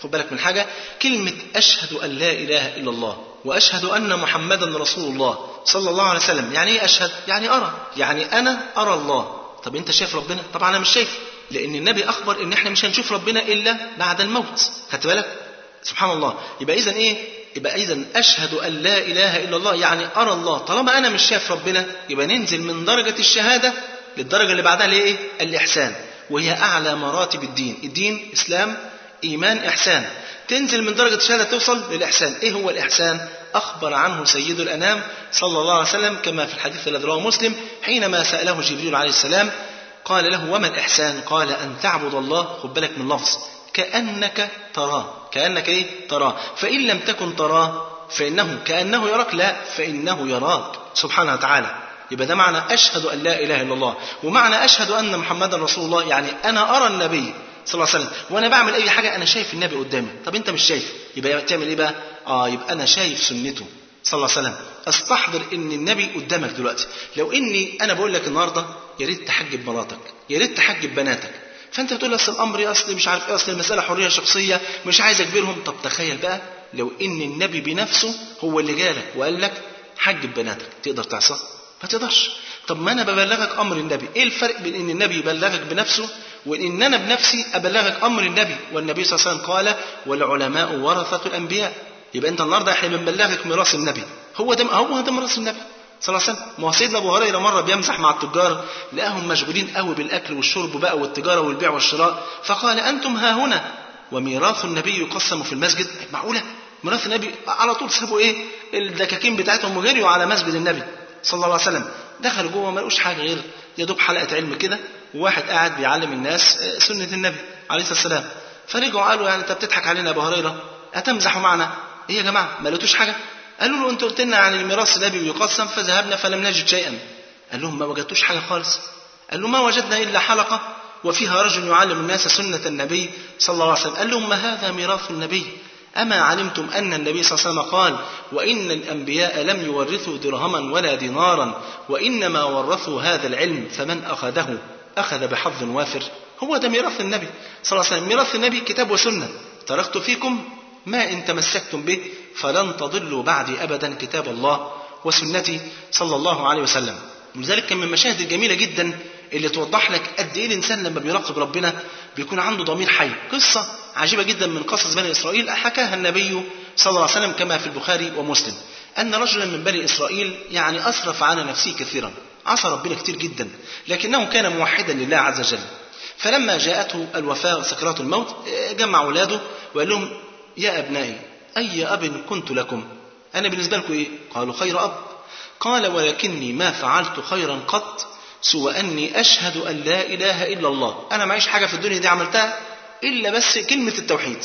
خد بالك من حاجة كلمة أشهد أن لا إله إلا الله وأشهد أن محمدا رسول الله صلى الله عليه وسلم يعني إيه أشهد يعني أرى يعني أنا أرى الله طب أنت شايف ربنا طبعا أنا مش شايف لأن النبي أخبر إن إحنا مش هنشوف ربنا إلا بعد الموت خدت بالك سبحان الله يبقى إذا إيه يبقى إذا أشهد أن لا إله إلا الله يعني أرى الله طالما أنا مش شايف ربنا يبقى ننزل من درجة الشهادة للدرجة اللي بعدها اللي هي إيه الإحسان وهي أعلى مراتب الدين الدين إسلام إيمان إحسان تنزل من درجة الشهادة توصل للإحسان إيه هو الإحسان أخبر عنه سيد الأنام صلى الله عليه وسلم كما في الحديث الذي رواه مسلم حينما سأله جبريل عليه السلام قال له وما الإحسان قال أن تعبد الله خد بالك من اللفظ كأنك تراه كأنك إيه تراه فإن لم تكن تراه فإنه كأنه يراك لا فإنه يراك سبحانه وتعالى يبقى ده معنى أشهد أن لا إله إلا الله ومعنى أشهد أن محمدا رسول الله يعني أنا أرى النبي صلى الله عليه وسلم وأنا بعمل أي حاجة أنا شايف النبي قدامي طب أنت مش شايف يبقى تعمل إيه بقى آه يبقى أنا شايف سنته صلى الله عليه وسلم استحضر ان النبي قدامك دلوقتي لو اني انا بقول لك النهارده يا ريت تحجب مراتك يا ريت تحجب بناتك فانت بتقول اصل الامر اصل مش عارف ايه اصل المساله حريه شخصيه مش عايز اجبرهم طب تخيل بقى لو ان النبي بنفسه هو اللي جالك وقال لك حجب بناتك تقدر تعصى ما تقدرش طب ما انا ببلغك امر النبي ايه الفرق بين ان النبي يبلغك بنفسه وان انا بنفسي ابلغك امر النبي والنبي صلى الله عليه وسلم قال والعلماء ورثه الانبياء يبقى انت النهارده احنا بنبلغك ميراث النبي هو ده هو ده ميراث النبي صلى الله عليه وسلم ما هو سيدنا ابو هريره مره بيمزح مع التجار لقاهم مشغولين قوي بالاكل والشرب بقى والتجاره والبيع والشراء فقال انتم ها هنا وميراث النبي يقسم في المسجد معقوله ميراث النبي على طول سابوا ايه الدكاكين بتاعتهم وجريوا على مسجد النبي صلى الله عليه وسلم دخلوا جوه ما لقوش حاجه غير يا دوب حلقه علم كده وواحد قاعد بيعلم الناس سنه النبي عليه الصلاه والسلام فرجعوا قالوا يعني انت بتضحك علينا يا ابو هريره اتمزحوا معنا ايه يا جماعه ما لقيتوش حاجه قالوا له انت قلت لنا عن الميراث النبي بيقسم فذهبنا فلم نجد شيئا قال لهم ما وجدتوش حاجه خالص قال له ما وجدنا الا حلقه وفيها رجل يعلم الناس سنه النبي صلى الله عليه وسلم قال لهم ما هذا ميراث النبي أما علمتم أن النبي صلى الله عليه وسلم قال وإن الأنبياء لم يورثوا درهما ولا دينارا وإنما ورثوا هذا العلم فمن أخذه أخذ بحظ وافر هو ده ميراث النبي صلى الله عليه وسلم ميراث النبي كتاب وسنة تركت فيكم ما إن تمسكتم به فلن تضلوا بعدي أبدا كتاب الله وسنتي صلى الله عليه وسلم ولذلك كان من المشاهد الجميلة جدا اللي توضح لك قد ايه الانسان لما بيراقب ربنا بيكون عنده ضمير حي قصه عجيبه جدا من قصص بني اسرائيل حكاها النبي صلى الله عليه وسلم كما في البخاري ومسلم ان رجلا من بني اسرائيل يعني اسرف على نفسه كثيرا عصى ربنا كتير جدا لكنه كان موحدا لله عز وجل فلما جاءته الوفاه وسكرات الموت جمع اولاده وقال لهم يا ابنائي اي اب كنت لكم انا بالنسبه لكم ايه قالوا خير اب قال ولكني ما فعلت خيرا قط سوى أني أشهد أن لا إله إلا الله أنا معيش حاجة في الدنيا دي عملتها إلا بس كلمة التوحيد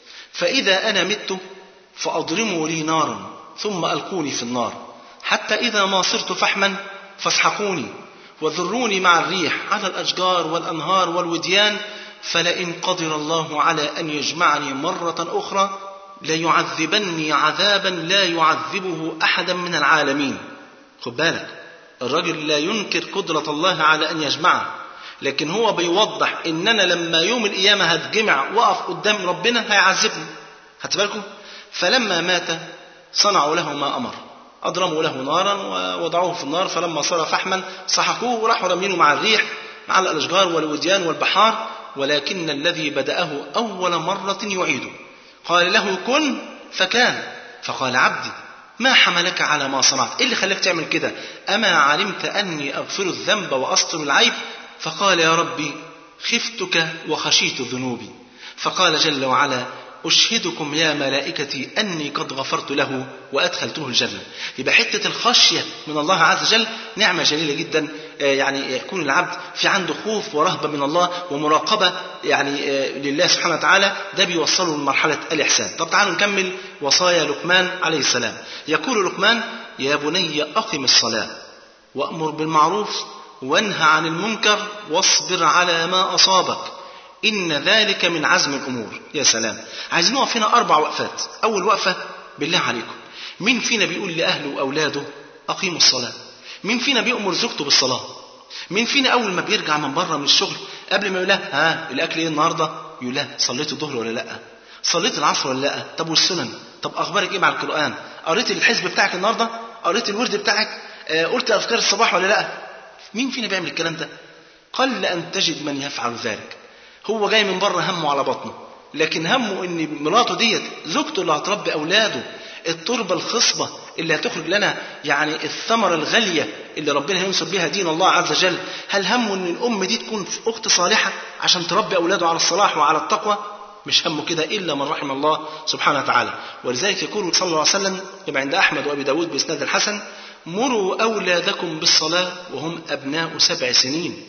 فإذا أنا مت فأضرموا لي نارا ثم ألقوني في النار حتى إذا ما صرت فحما فاسحقوني وذروني مع الريح على الأشجار والأنهار والوديان فلئن قدر الله على أن يجمعني مرة أخرى ليعذبني عذابا لا يعذبه أحدا من العالمين خد بالك الرجل لا ينكر قدرة الله على أن يجمعه لكن هو بيوضح إن أنا لما يوم القيامة هتجمع وأقف قدام ربنا هيعذبني خدت بالكم فلما مات صنعوا له ما أمر أضرموا له نارا ووضعوه في النار فلما صار فحما سحقوه وراحوا رمينه مع الريح مع الأشجار والوديان والبحار ولكن الذي بدأه أول مرة يعيده قال له كن فكان فقال عبدي ما حملك على ما صنعت إيه اللي خلاك تعمل كده أما علمت أني أغفر الذنب وأستر العيب فقال يا ربي خفتك وخشيت ذنوبي فقال جل وعلا أشهدكم يا ملائكتي أني قد غفرت له وأدخلته الجنة يبقى حتة الخشية من الله عز وجل نعمة جليلة جدا يعني يكون العبد في عنده خوف ورهبة من الله ومراقبة يعني لله سبحانه وتعالى ده بيوصله لمرحلة الإحسان طب تعالوا نكمل وصايا لقمان عليه السلام يقول لقمان يا بني أقم الصلاة وأمر بالمعروف وانهى عن المنكر واصبر على ما أصابك إن ذلك من عزم الأمور يا سلام عايزين نقف هنا أربع وقفات أول وقفة بالله عليكم مين فينا بيقول لأهله وأولاده أقيموا الصلاة مين فينا بيأمر زوجته بالصلاة مين فينا أول ما بيرجع من بره من الشغل قبل ما يقول لها ها الأكل إيه النهاردة يقول لها صليت الظهر ولا لأ صليت العصر ولا لا طب والسنن طب اخبارك ايه مع القران قريت الحزب بتاعك النهارده قريت الورد بتاعك آه، قلت اذكار الصباح ولا لا مين فينا بيعمل الكلام ده قل ان تجد من يفعل ذلك هو جاي من بره همه على بطنه لكن همه ان مراته ديت زوجته اللي هتربي اولاده التربه الخصبه اللي هتخرج لنا يعني الثمره الغاليه اللي ربنا هينصر بها دين الله عز وجل هل همه ان الام دي تكون اخت صالحه عشان تربي اولاده على الصلاح وعلى التقوى مش همه كده الا من رحم الله سبحانه وتعالى ولذلك يقول صلى الله عليه وسلم كما عند احمد وابي داود باسناد الحسن مروا اولادكم بالصلاه وهم ابناء سبع سنين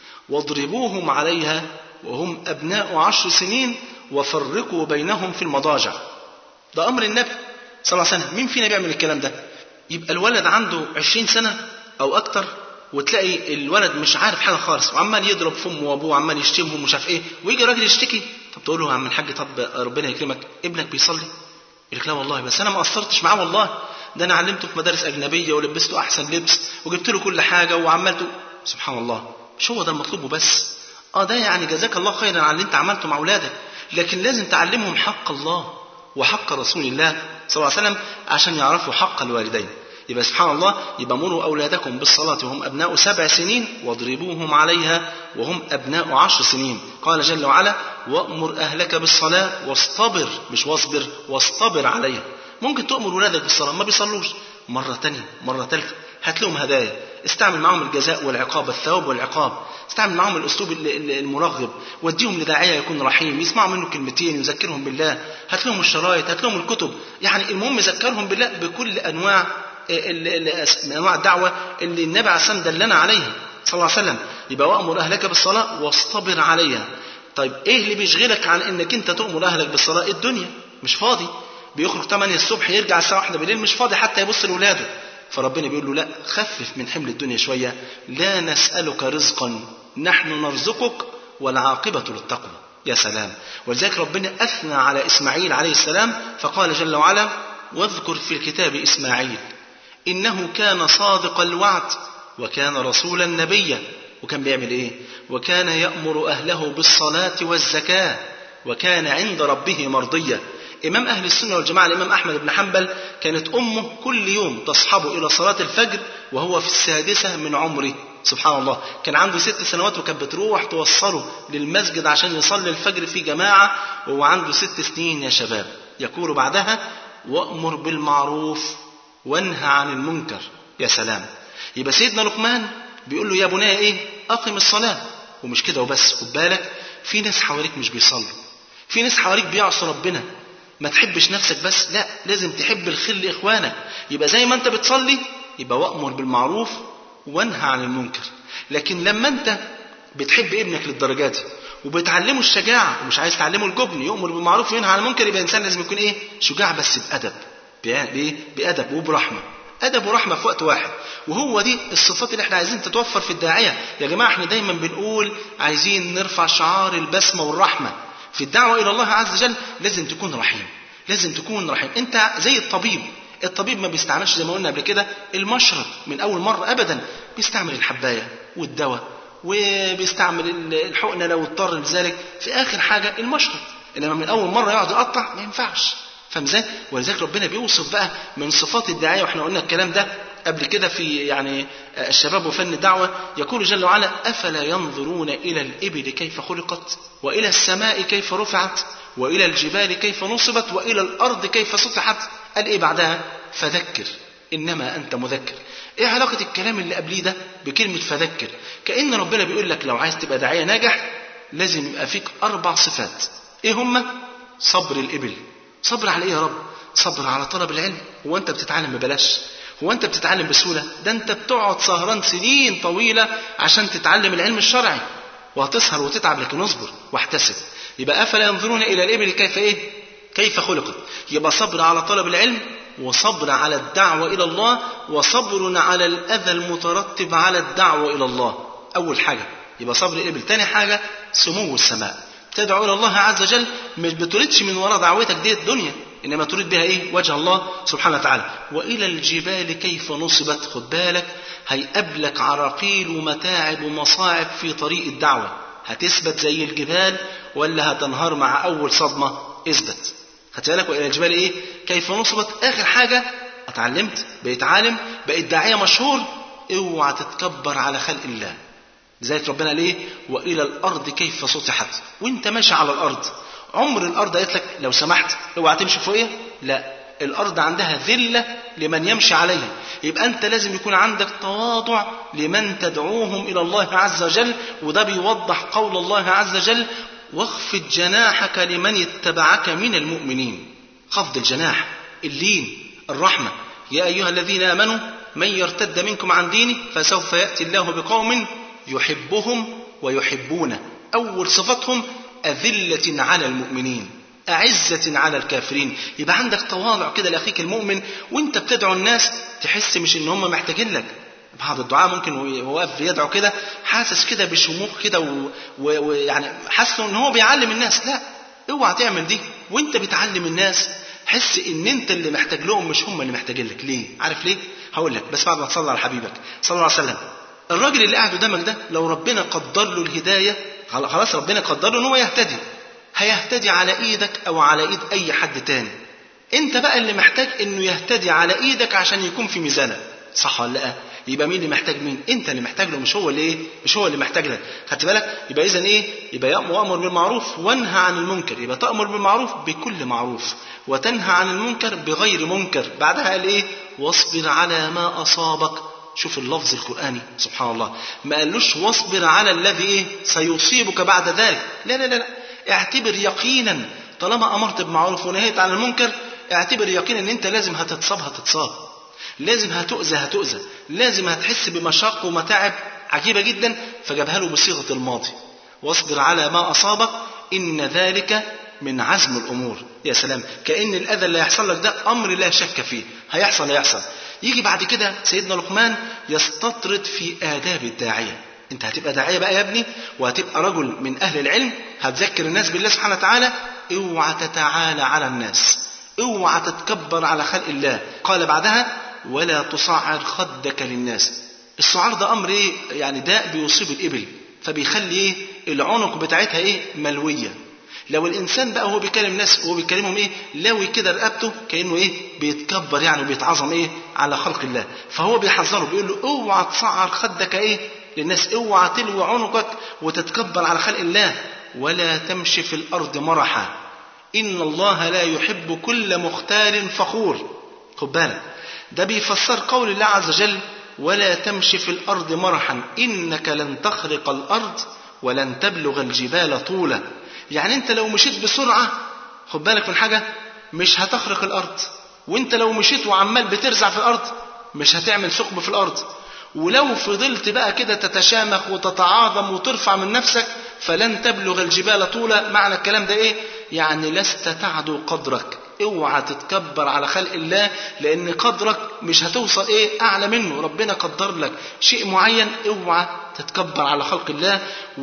واضربوهم عليها وهم أبناء عشر سنين وفرقوا بينهم في المضاجع ده أمر النبي صلى الله عليه وسلم مين فينا بيعمل الكلام ده يبقى الولد عنده عشرين سنة أو أكتر وتلاقي الولد مش عارف حاجة خالص وعمال يضرب في أمه وأبوه وعمال يشتمهم ومش عارف إيه ويجي راجل يشتكي طب تقول له يا عم الحاج طب ربنا يكرمك ابنك بيصلي يقول لك لا والله بس أنا ما قصرتش معاه والله ده أنا علمته في مدارس أجنبية ولبسته أحسن لبس وجبت له كل حاجة وعملته سبحان الله مش هو ده المطلوب وبس اه ده يعني جزاك الله خيرا على اللي انت عملته مع اولادك لكن لازم تعلمهم حق الله وحق رسول الله صلى الله عليه وسلم عشان يعرفوا حق الوالدين يبقى سبحان الله يبقى مروا اولادكم بالصلاه وهم ابناء سبع سنين واضربوهم عليها وهم ابناء عشر سنين قال جل وعلا وامر اهلك بالصلاه واصطبر مش واصبر واصطبر عليها ممكن تؤمر ولادك بالصلاه ما بيصلوش مره تانية مره ثالثه هات لهم هدايا استعمل معهم الجزاء والعقاب الثواب والعقاب استعمل معهم الاسلوب ال- ال- المرغب وديهم لداعيه يكون رحيم يسمعوا منه كلمتين يذكرهم بالله هات لهم الشرايط هات لهم الكتب يعني المهم ذكرهم بالله بكل انواع ال- ال- من انواع الدعوه اللي النبي عليه الصلاه والسلام دلنا عليها صلى الله عليه وسلم يبقى وامر اهلك بالصلاه واصطبر عليها طيب ايه اللي بيشغلك عن انك انت تامر اهلك بالصلاه الدنيا مش فاضي بيخرج 8 الصبح يرجع الساعه 1 بالليل مش فاضي حتى يبص لاولاده فربنا بيقول له لا خفف من حمل الدنيا شويه لا نسالك رزقا نحن نرزقك والعاقبه للتقوى يا سلام ولذلك ربنا اثنى على اسماعيل عليه السلام فقال جل وعلا واذكر في الكتاب اسماعيل انه كان صادق الوعد وكان رسولا نبيا وكان بيعمل ايه وكان يامر اهله بالصلاه والزكاه وكان عند ربه مرضيا إمام أهل السنة والجماعة الإمام أحمد بن حنبل كانت أمه كل يوم تصحبه إلى صلاة الفجر وهو في السادسة من عمره سبحان الله كان عنده ست سنوات وكانت بتروح توصله للمسجد عشان يصلي الفجر في جماعة وهو عنده ست سنين يا شباب يقول بعدها وأمر بالمعروف وانهى عن المنكر يا سلام يبقى سيدنا لقمان بيقول له يا بني ايه اقم الصلاه ومش كده وبس خد بالك في ناس حواليك مش بيصلوا في ناس حواليك بيعصوا ربنا ما تحبش نفسك بس لا لازم تحب الخير لاخوانك يبقى زي ما انت بتصلي يبقى وامر بالمعروف وانهى عن المنكر لكن لما انت بتحب ابنك للدرجات دي وبتعلمه الشجاعه ومش عايز تعلمه الجبن يؤمر بالمعروف وينهى عن المنكر يبقى انسان لازم يكون ايه شجاع بس بادب بايه بادب وبرحمه ادب ورحمه في وقت واحد وهو دي الصفات اللي احنا عايزين تتوفر في الداعيه يا جماعه احنا دايما بنقول عايزين نرفع شعار البسمه والرحمه في الدعوه الى الله عز وجل لازم تكون رحيم لازم تكون رحيم انت زي الطبيب الطبيب ما بيستعملش زي ما قلنا قبل كده المشرط من اول مره ابدا بيستعمل الحبايه والدواء وبيستعمل الحقنه لو اضطر لذلك في اخر حاجه المشرط انما من اول مره يقعد يقطع ما ينفعش فاهم ازاي؟ ولذلك ربنا بيوصف بقى من صفات الداعيه واحنا قلنا الكلام ده قبل كده في يعني الشباب وفن الدعوه يقول جل وعلا افلا ينظرون الى الابل كيف خلقت والى السماء كيف رفعت والى الجبال كيف نصبت والى الارض كيف سطحت قال ايه بعدها؟ فذكر انما انت مذكر ايه علاقه الكلام اللي قبليه ده بكلمه فذكر؟ كان ربنا بيقول لك لو عايز تبقى داعيه ناجح لازم يبقى فيك اربع صفات ايه هما؟ صبر الابل صبر على ايه يا رب صبر على طلب العلم هو انت بتتعلم ببلاش هو انت بتتعلم بسهوله ده انت بتقعد سهران سنين طويله عشان تتعلم العلم الشرعي وهتسهر وتتعب لكن اصبر واحتسب يبقى افلا ينظرون الى الابل كيف ايه كيف خلقت يبقى صبر على طلب العلم وصبر على الدعوه الى الله وصبر على الاذى المترتب على الدعوه الى الله اول حاجه يبقى صبر الابل ثاني حاجه سمو السماء تدعو الى الله عز وجل مش بتريدش من وراء دعوتك دي الدنيا انما تريد بها ايه وجه الله سبحانه وتعالى والى الجبال كيف نصبت خد بالك هيقابلك عراقيل ومتاعب ومصاعب في طريق الدعوه هتثبت زي الجبال ولا هتنهار مع اول صدمه اثبت خدت بالك والى الجبال ايه كيف نصبت اخر حاجه اتعلمت بقيت عالم بقيت داعيه مشهور اوعى تتكبر على خلق الله لذلك ربنا قال ايه والى الارض كيف سطحت وانت ماشي على الارض عمر الارض قالت لك لو سمحت اوعى تمشي فوقيها لا الارض عندها ذله لمن يمشي عليها يبقى انت لازم يكون عندك تواضع لمن تدعوهم الى الله عز وجل وده بيوضح قول الله عز وجل واخفض جناحك لمن اتبعك من المؤمنين خفض الجناح اللين الرحمه يا ايها الذين امنوا من يرتد منكم عن دينه فسوف ياتي الله بقوم يحبهم ويحبونه اول صفتهم اذله على المؤمنين أعزة على الكافرين يبقى عندك تواضع كده لأخيك المؤمن وانت بتدعو الناس تحس مش ان هم محتاجين لك بعض الدعاء ممكن وهو واقف يدعو كده حاسس كده بشموخ كده ويعني و... و... يعني حاسس ان هو بيعلم الناس لا اوعى تعمل دي وانت بتعلم الناس حس ان انت اللي محتاج لهم مش هم اللي محتاجين لك ليه عارف ليه هقول لك بس بعد ما تصلي على حبيبك صلى الله عليه وسلم الراجل اللي قاعد قدامك ده لو ربنا قدر له الهدايه خلاص ربنا قدر له ان هو يهتدي هيهتدي على ايدك او على ايد اي حد تاني انت بقى اللي محتاج انه يهتدي على ايدك عشان يكون في ميزانك صح ولا لا يبقى مين اللي محتاج مين انت اللي محتاج له مش هو اللي ايه مش هو اللي محتاج لك خدت بالك يبقى اذا ايه يبقى يامر بالمعروف وانهى عن المنكر يبقى تامر بالمعروف بكل معروف وتنهى عن المنكر بغير منكر بعدها قال ايه واصبر على ما اصابك شوف اللفظ القرآني سبحان الله ما قالوش واصبر على الذي ايه سيصيبك بعد ذلك لا لا لا, لا. اعتبر يقينا طالما امرت بمعروف ونهيت عن المنكر اعتبر يقينا ان انت لازم هتتصاب هتتصاب لازم هتؤذى هتؤذى لازم هتحس بمشاق ومتاعب عجيبه جدا فجابها له بصيغه الماضي واصبر على ما اصابك ان ذلك من عزم الامور يا سلام كان الاذى اللي هيحصل لك ده امر لا شك فيه هيحصل هيحصل يجي بعد كده سيدنا لقمان يستطرد في آداب الداعية انت هتبقى داعية بقى يا ابني وهتبقى رجل من أهل العلم هتذكر الناس بالله سبحانه وتعالى اوعى تتعالى على الناس اوعى تتكبر على خلق الله قال بعدها ولا تصعر خدك للناس السعار ده أمر ايه يعني داء بيصيب الإبل فبيخلي ايه العنق بتاعتها ايه ملوية لو الانسان بقى هو بيكلم الناس وهو بيكلمهم ايه لوي كده رقبته كانه ايه بيتكبر يعني وبيتعظم ايه على خلق الله فهو بيحذره بيقول له اوعى تصعر خدك ايه للناس اوعى تلوي عنقك وتتكبر على خلق الله ولا تمشي في الارض مرحا ان الله لا يحب كل مختال فخور خد بالك ده بيفسر قول الله عز وجل ولا تمشي في الارض مرحا انك لن تخرق الارض ولن تبلغ الجبال طولا يعني انت لو مشيت بسرعة خد بالك من حاجة مش هتخرق الأرض وانت لو مشيت وعمال بترزع في الأرض مش هتعمل ثقب في الأرض ولو فضلت بقى كده تتشامخ وتتعاظم وترفع من نفسك فلن تبلغ الجبال طولا معنى الكلام ده ايه يعني لست تعدو قدرك اوعى تتكبر على خلق الله لان قدرك مش هتوصل ايه اعلى منه ربنا قدر لك شيء معين اوعى تتكبر على خلق الله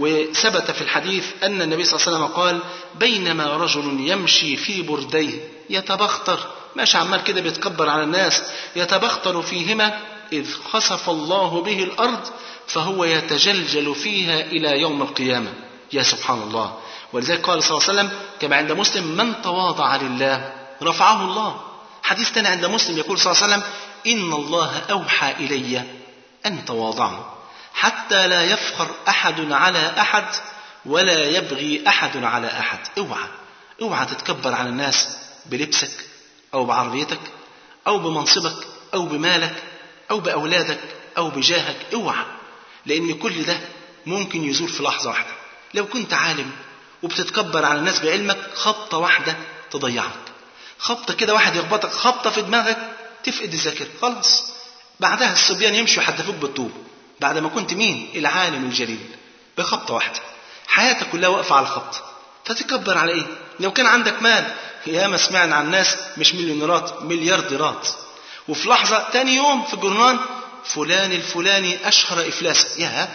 وثبت في الحديث ان النبي صلى الله عليه وسلم قال بينما رجل يمشي في برديه يتبختر ماشي عمال كده بيتكبر على الناس يتبختر فيهما اذ خسف الله به الارض فهو يتجلجل فيها الى يوم القيامه يا سبحان الله ولذلك قال صلى الله عليه وسلم كما عند مسلم من تواضع لله رفعه الله حديث ثاني عند مسلم يقول صلى الله عليه وسلم إن الله أوحى إلي أن تواضعوا حتى لا يفخر أحد على أحد ولا يبغي أحد على أحد اوعى اوعى تتكبر على الناس بلبسك أو بعربيتك أو بمنصبك أو بمالك أو بأولادك أو بجاهك اوعى لأن كل ده ممكن يزول في لحظة واحدة لو كنت عالم وبتتكبر على الناس بعلمك خبطة واحدة تضيعك خبطة كده واحد يخبطك خبطة في دماغك تفقد الذاكرة خلاص بعدها الصبيان يمشوا يحدفوك بالطوب بعد ما كنت مين العالم الجليل بخبطة واحدة حياتك كلها واقفة على الخبطة فتكبر على ايه لو كان عندك مال ياما سمعنا عن ناس مش مليونيرات مليارديرات وفي لحظة تاني يوم في الجرنان فلان الفلاني أشهر إفلاسا يا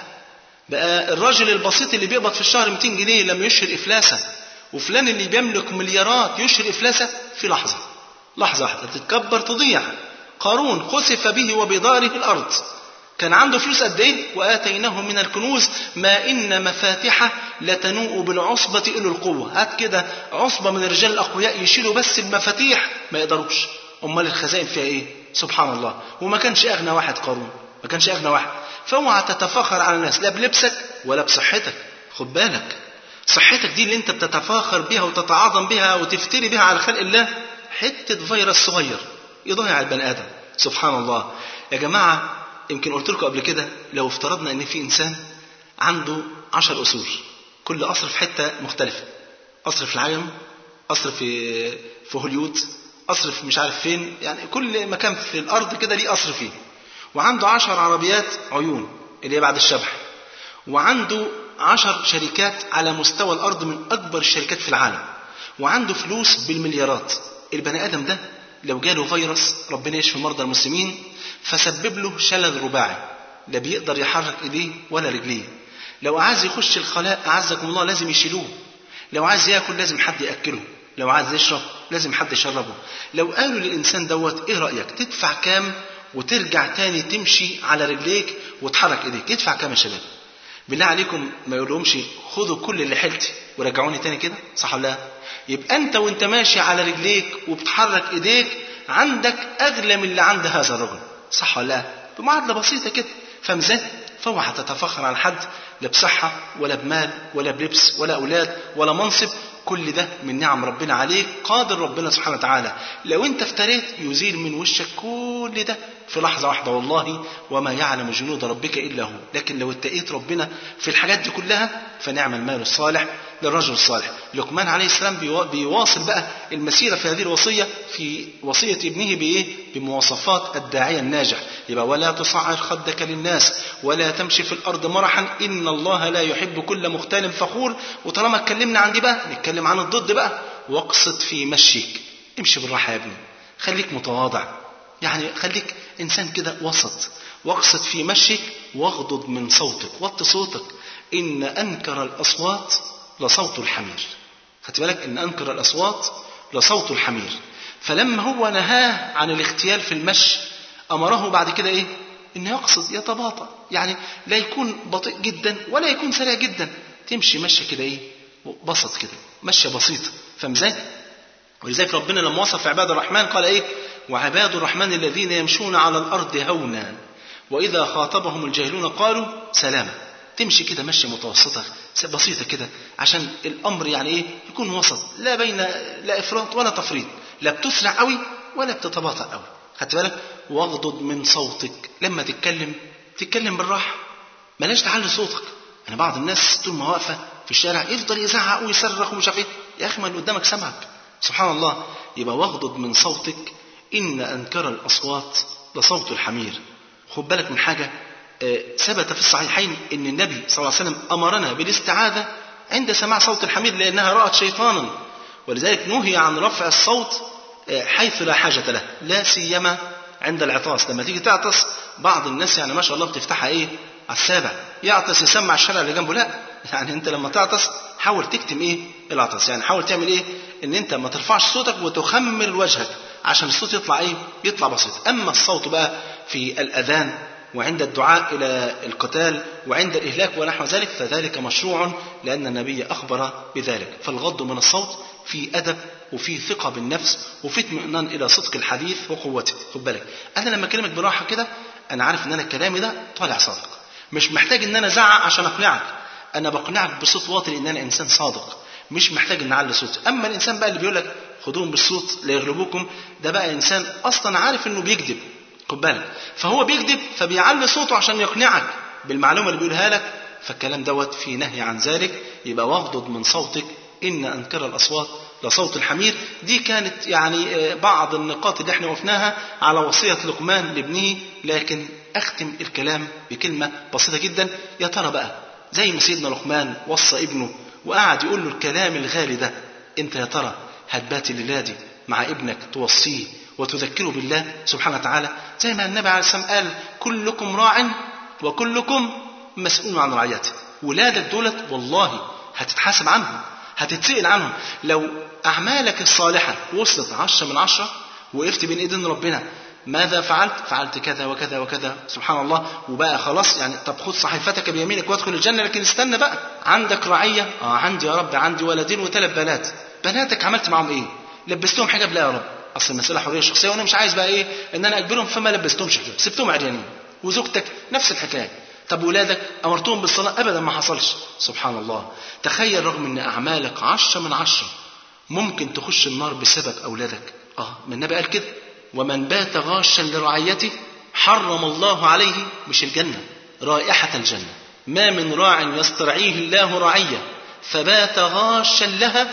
بقى الراجل البسيط اللي بيقبض في الشهر 200 جنيه لما يشهر إفلاسا وفلان اللي بيملك مليارات يشهر إفلاسا في لحظة لحظة واحدة تتكبر تضيع قارون خسف به وبداره الأرض كان عنده فلوس قد ايه واتيناه من الكنوز ما ان مفاتحه لتنوء بالعصبه الى القوه هات كده عصبه من الرجال الاقوياء يشيلوا بس المفاتيح ما يقدروش امال الخزائن فيها ايه سبحان الله وما كانش اغنى واحد قارون ما كانش اغنى واحد فاوعى تتفاخر على الناس لا بلبسك ولا بصحتك خد بالك صحتك دي اللي انت بتتفاخر بها وتتعاظم بها وتفتري بها على خلق الله حته فيروس صغير يضيع البني ادم سبحان الله يا جماعه يمكن قلت لكم قبل كده لو افترضنا ان في انسان عنده عشر قصور كل قصر في حته مختلفه قصر في العجم قصر في في هوليود قصر في مش عارف فين يعني كل مكان في الارض كده ليه قصر فيه وعنده عشر عربيات عيون اللي هي بعد الشبح وعنده عشر شركات على مستوى الارض من اكبر الشركات في العالم وعنده فلوس بالمليارات البني ادم ده لو جاله فيروس ربنا يشفي مرضى المسلمين فسبب له شلل رباعي لا بيقدر يحرك ايديه ولا رجليه لو عايز يخش الخلاء اعزكم الله لازم يشيلوه لو عايز ياكل لازم حد ياكله لو عايز يشرب لازم حد يشربه لو قالوا للانسان دوت ايه رايك تدفع كام وترجع تاني تمشي على رجليك وتحرك ايديك يدفع كام يا شباب بالله عليكم ما يقولهمش خدوا كل اللي حيلتي ورجعوني تاني كده صح ولا لا يبقى انت وانت ماشي على رجليك وبتحرك ايديك عندك اغلى من اللي عند هذا الرجل صح ولا لا بمعادله بسيطه كده فاهم ازاي فاوعى تتفخر على حد لا بصحه ولا بمال ولا بلبس ولا اولاد ولا منصب كل ده من نعم ربنا عليك قادر ربنا سبحانه وتعالى لو انت افتريت يزيل من وشك كل ده في لحظة واحدة والله وما يعلم جنود ربك إلا هو لكن لو اتقيت ربنا في الحاجات دي كلها فنعم المال الصالح للرجل الصالح لقمان عليه السلام بيواصل بقى المسيرة في هذه الوصية في وصية ابنه بإيه بمواصفات الداعية الناجح يبقى ولا تصعر خدك للناس ولا تمشي في الأرض مرحا إن الله لا يحب كل مختال فخور وطالما اتكلمنا عن دي بقى نتكلم عن الضد بقى واقصد في مشيك امشي بالراحة يا ابني خليك متواضع يعني خليك إنسان كده وسط واقصد في مشيك واغضض من صوتك وط صوتك إن أنكر الأصوات لصوت الحمير خدت بالك إن أنكر الأصوات لصوت الحمير فلما هو نهاه عن الاختيال في المشي أمره بعد كده إيه إنه يقصد يتباطأ يعني لا يكون بطيء جدا ولا يكون سريع جدا تمشي مشي كده إيه بسط كده مشية بسيطة فاهم ازاي؟ ولذلك ربنا لما وصف عباد الرحمن قال ايه؟ وعباد الرحمن الذين يمشون على الارض هونا واذا خاطبهم الجاهلون قالوا سلاما تمشي كده مشي متوسطه بسيطه كده عشان الامر يعني ايه يكون وسط لا بين لا افراط ولا تفريط لا بتسرع قوي ولا بتتباطأ قوي خدت بالك واغضض من صوتك لما تتكلم تتكلم بالراحه بلاش تعلي صوتك انا بعض الناس طول ما واقفه في الشارع يفضل يزعق ويصرخ ومش عارف ايه يا اخي ما اللي قدامك سمعك سبحان الله يبقى واغضض من صوتك ان انكر الاصوات لصوت الحمير خد بالك من حاجه ثبت في الصحيحين ان النبي صلى الله عليه وسلم امرنا بالاستعاذه عند سماع صوت الحمير لانها رات شيطانا ولذلك نهي عن رفع الصوت حيث لا حاجه له لا سيما عند العطاس لما تيجي تعطس بعض الناس يعني ما شاء الله بتفتحها ايه على السابع يعطس يسمع الشارع اللي جنبه لا يعني انت لما تعطس حاول تكتم ايه العطس يعني حاول تعمل ايه ان انت ما ترفعش صوتك وتخمر وجهك عشان الصوت يطلع ايه يطلع بسيط اما الصوت بقى في الاذان وعند الدعاء الى القتال وعند الاهلاك ونحو ذلك فذلك مشروع لان النبي اخبر بذلك فالغض من الصوت في ادب وفي ثقة بالنفس وفي اطمئنان إلى صدق الحديث وقوته خد بالك أنا لما أكلمك براحة كده أنا عارف إن أنا كلامي ده طالع صادق مش محتاج إن أنا أزعق عشان أقنعك أنا بقنعك بصوت واطي لأن أنا إنسان صادق مش محتاج إن أعلي صوتي أما الإنسان بقى اللي بيقول لك خدوهم بالصوت لا يغلبوكم ده بقى إنسان أصلا عارف إنه بيكذب خد بالك فهو بيكذب فبيعلي صوته عشان يقنعك بالمعلومة اللي بيقولها لك فالكلام دوت في نهي عن ذلك يبقى واغضض من صوتك إن أنكر الأصوات لصوت الحمير دي كانت يعني بعض النقاط اللي احنا وقفناها على وصية لقمان لابنه لكن أختم الكلام بكلمة بسيطة جدا يا ترى بقى زي ما سيدنا لقمان وصى ابنه وقعد يقول له الكلام الغالي ده انت يا ترى هتبات الليلة دي مع ابنك توصيه وتذكره بالله سبحانه وتعالى زي ما النبي عليه السلام قال كلكم راع وكلكم مسؤول عن رعيته ولادك دولت والله هتتحاسب عنهم هتتسأل عنهم لو أعمالك الصالحة وصلت عشرة من عشرة وقفت بين إيدين ربنا ماذا فعلت فعلت كذا وكذا وكذا سبحان الله وبقى خلاص يعني طب خذ صحيفتك بيمينك وادخل الجنة لكن استنى بقى عندك رعية اه عندي يا رب عندي ولدين وثلاث بنات بناتك عملت معاهم ايه لبستهم حجاب لا يا رب اصل المسألة حرية شخصية وانا مش عايز بقى ايه ان انا اجبرهم فما لبستهمش حجاب سبتهم عريانين وزوجتك نفس الحكاية طب ولادك امرتهم بالصلاة ابدا ما حصلش سبحان الله تخيل رغم ان اعمالك عشرة من عشرة ممكن تخش النار بسبب اولادك اه من النبي قال كده ومن بات غاشا لرعيته حرم الله عليه مش الجنة رائحة الجنة ما من راع يسترعيه الله رعية فبات غاشا لها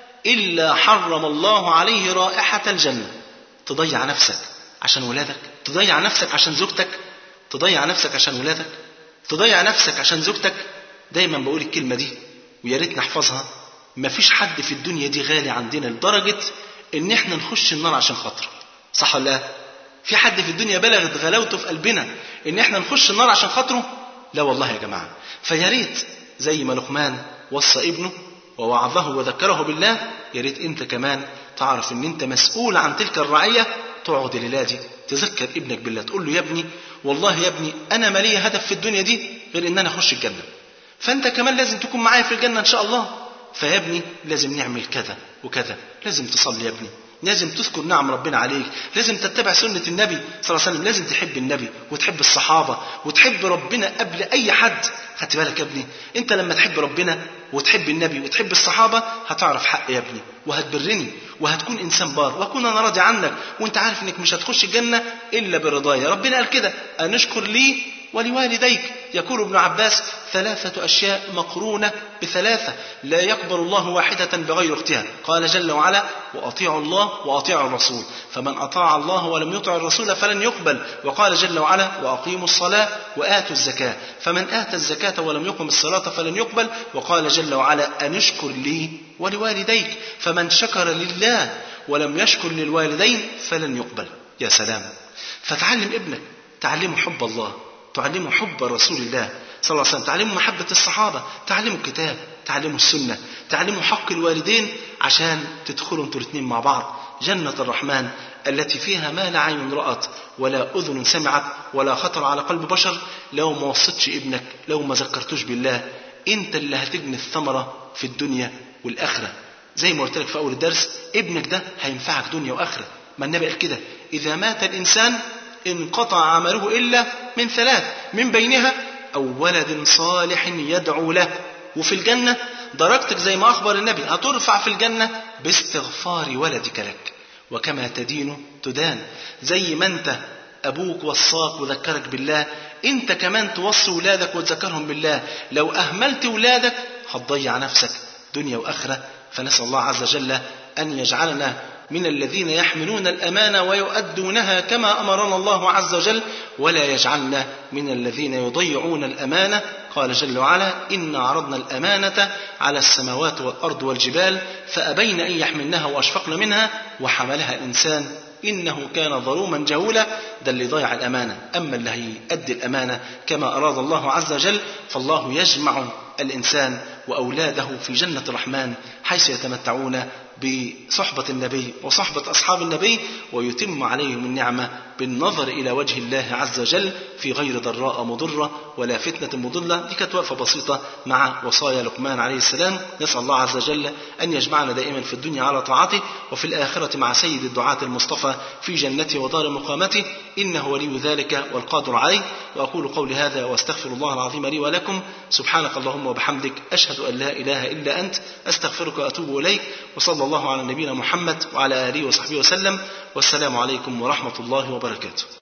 إلا حرم الله عليه رائحة الجنة تضيع نفسك عشان ولادك تضيع نفسك عشان زوجتك تضيع نفسك عشان ولادك تضيع نفسك عشان زوجتك دايما بقول الكلمة دي ويا ريت نحفظها مفيش حد في الدنيا دي غالي عندنا لدرجة ان احنا نخش النار عشان خاطره صح ولا لا في حد في الدنيا بلغت غلاوته في قلبنا ان احنا نخش النار عشان خاطره لا والله يا جماعة فيا ريت زي ما لقمان وصى ابنه ووعظه وذكره بالله يا ريت انت كمان تعرف ان انت مسؤول عن تلك الرعية تقعد الليلة دي تذكر ابنك بالله تقول له يا ابني والله يا ابني انا ما لي هدف في الدنيا دي غير ان انا اخش الجنة فانت كمان لازم تكون معايا في الجنة ان شاء الله فيا ابني لازم نعمل كذا وكذا لازم تصلي يا ابني لازم تذكر نعم ربنا عليك لازم تتبع سنة النبي صلى الله عليه وسلم لازم تحب النبي وتحب الصحابة وتحب ربنا قبل أي حد خدت بالك يا ابني انت لما تحب ربنا وتحب النبي وتحب الصحابة هتعرف حق يا ابني وهتبرني وهتكون إنسان بار وأكون أنا راضي عنك وانت عارف انك مش هتخش الجنة إلا برضايا ربنا قال كده أن اشكر لي ولوالديك يقول ابن عباس ثلاثة أشياء مقرونة بثلاثة لا يقبل الله واحدة بغير اختها قال جل وعلا وأطيعوا الله وأطيعوا الرسول فمن أطاع الله ولم يطع الرسول فلن يقبل وقال جل وعلا وأقيموا الصلاة وآتوا الزكاة فمن آتى الزكاة ولم يقم الصلاة فلن يقبل وقال جل وعلا أن اشكر لي ولوالديك فمن شكر لله ولم يشكر للوالدين فلن يقبل يا سلام فتعلم ابنك تعلمه حب الله تعلمه حب رسول الله صلى الله عليه وسلم تعلمه محبة الصحابة تعلمه الكتاب تعلمه السنة تعلمه حق الوالدين عشان تدخلوا انتوا الاثنين مع بعض جنة الرحمن التي فيها ما لا عين رأت ولا أذن سمعت ولا خطر على قلب بشر لو ما وصيتش ابنك لو ما ذكرتوش بالله انت اللي هتجني الثمرة في الدنيا والآخرة زي ما قلت لك في أول الدرس ابنك ده هينفعك دنيا وآخرة ما النبي قال كده إذا مات الإنسان انقطع عمله إلا من ثلاث من بينها أو ولد صالح يدعو له وفي الجنة درجتك زي ما أخبر النبي هترفع في الجنة باستغفار ولدك لك وكما تدين تدان زي ما أنت أبوك وصاك وذكرك بالله أنت كمان توصي ولادك وتذكرهم بالله لو أهملت ولادك هتضيع نفسك دنيا وآخرة فنسأل الله عز وجل أن يجعلنا من الذين يحملون الأمانة ويؤدونها كما أمرنا الله عز وجل ولا يجعلنا من الذين يضيعون الأمانة قال جل وعلا إنا عرضنا الأمانة على السماوات والأرض والجبال فأبين أن يحملنها وأشفقن منها وحملها الإنسان إنه كان ظلوما جهولا ده اللي ضيع الأمانة أما اللي هيأدي الأمانة كما أراد الله عز وجل فالله يجمع الإنسان وأولاده في جنة الرحمن حيث يتمتعون بصحبة النبي وصحبة أصحاب النبي ويتم عليهم النعمة بالنظر إلى وجه الله عز وجل في غير ضراء مضرة ولا فتنة مضلة دي كانت وقفة بسيطة مع وصايا لقمان عليه السلام نسأل الله عز وجل أن يجمعنا دائما في الدنيا على طاعته وفي الآخرة مع سيد الدعاة المصطفى في جنته ودار مقامته إنه ولي ذلك والقادر عليه وأقول قولي هذا وأستغفر الله العظيم لي ولكم سبحانك اللهم وبحمدك أشهد أن لا إله إلا أنت أستغفرك وأتوب إليك وصلى الله على نبينا محمد وعلى آله وصحبه وسلم والسلام عليكم ورحمة الله وبركاته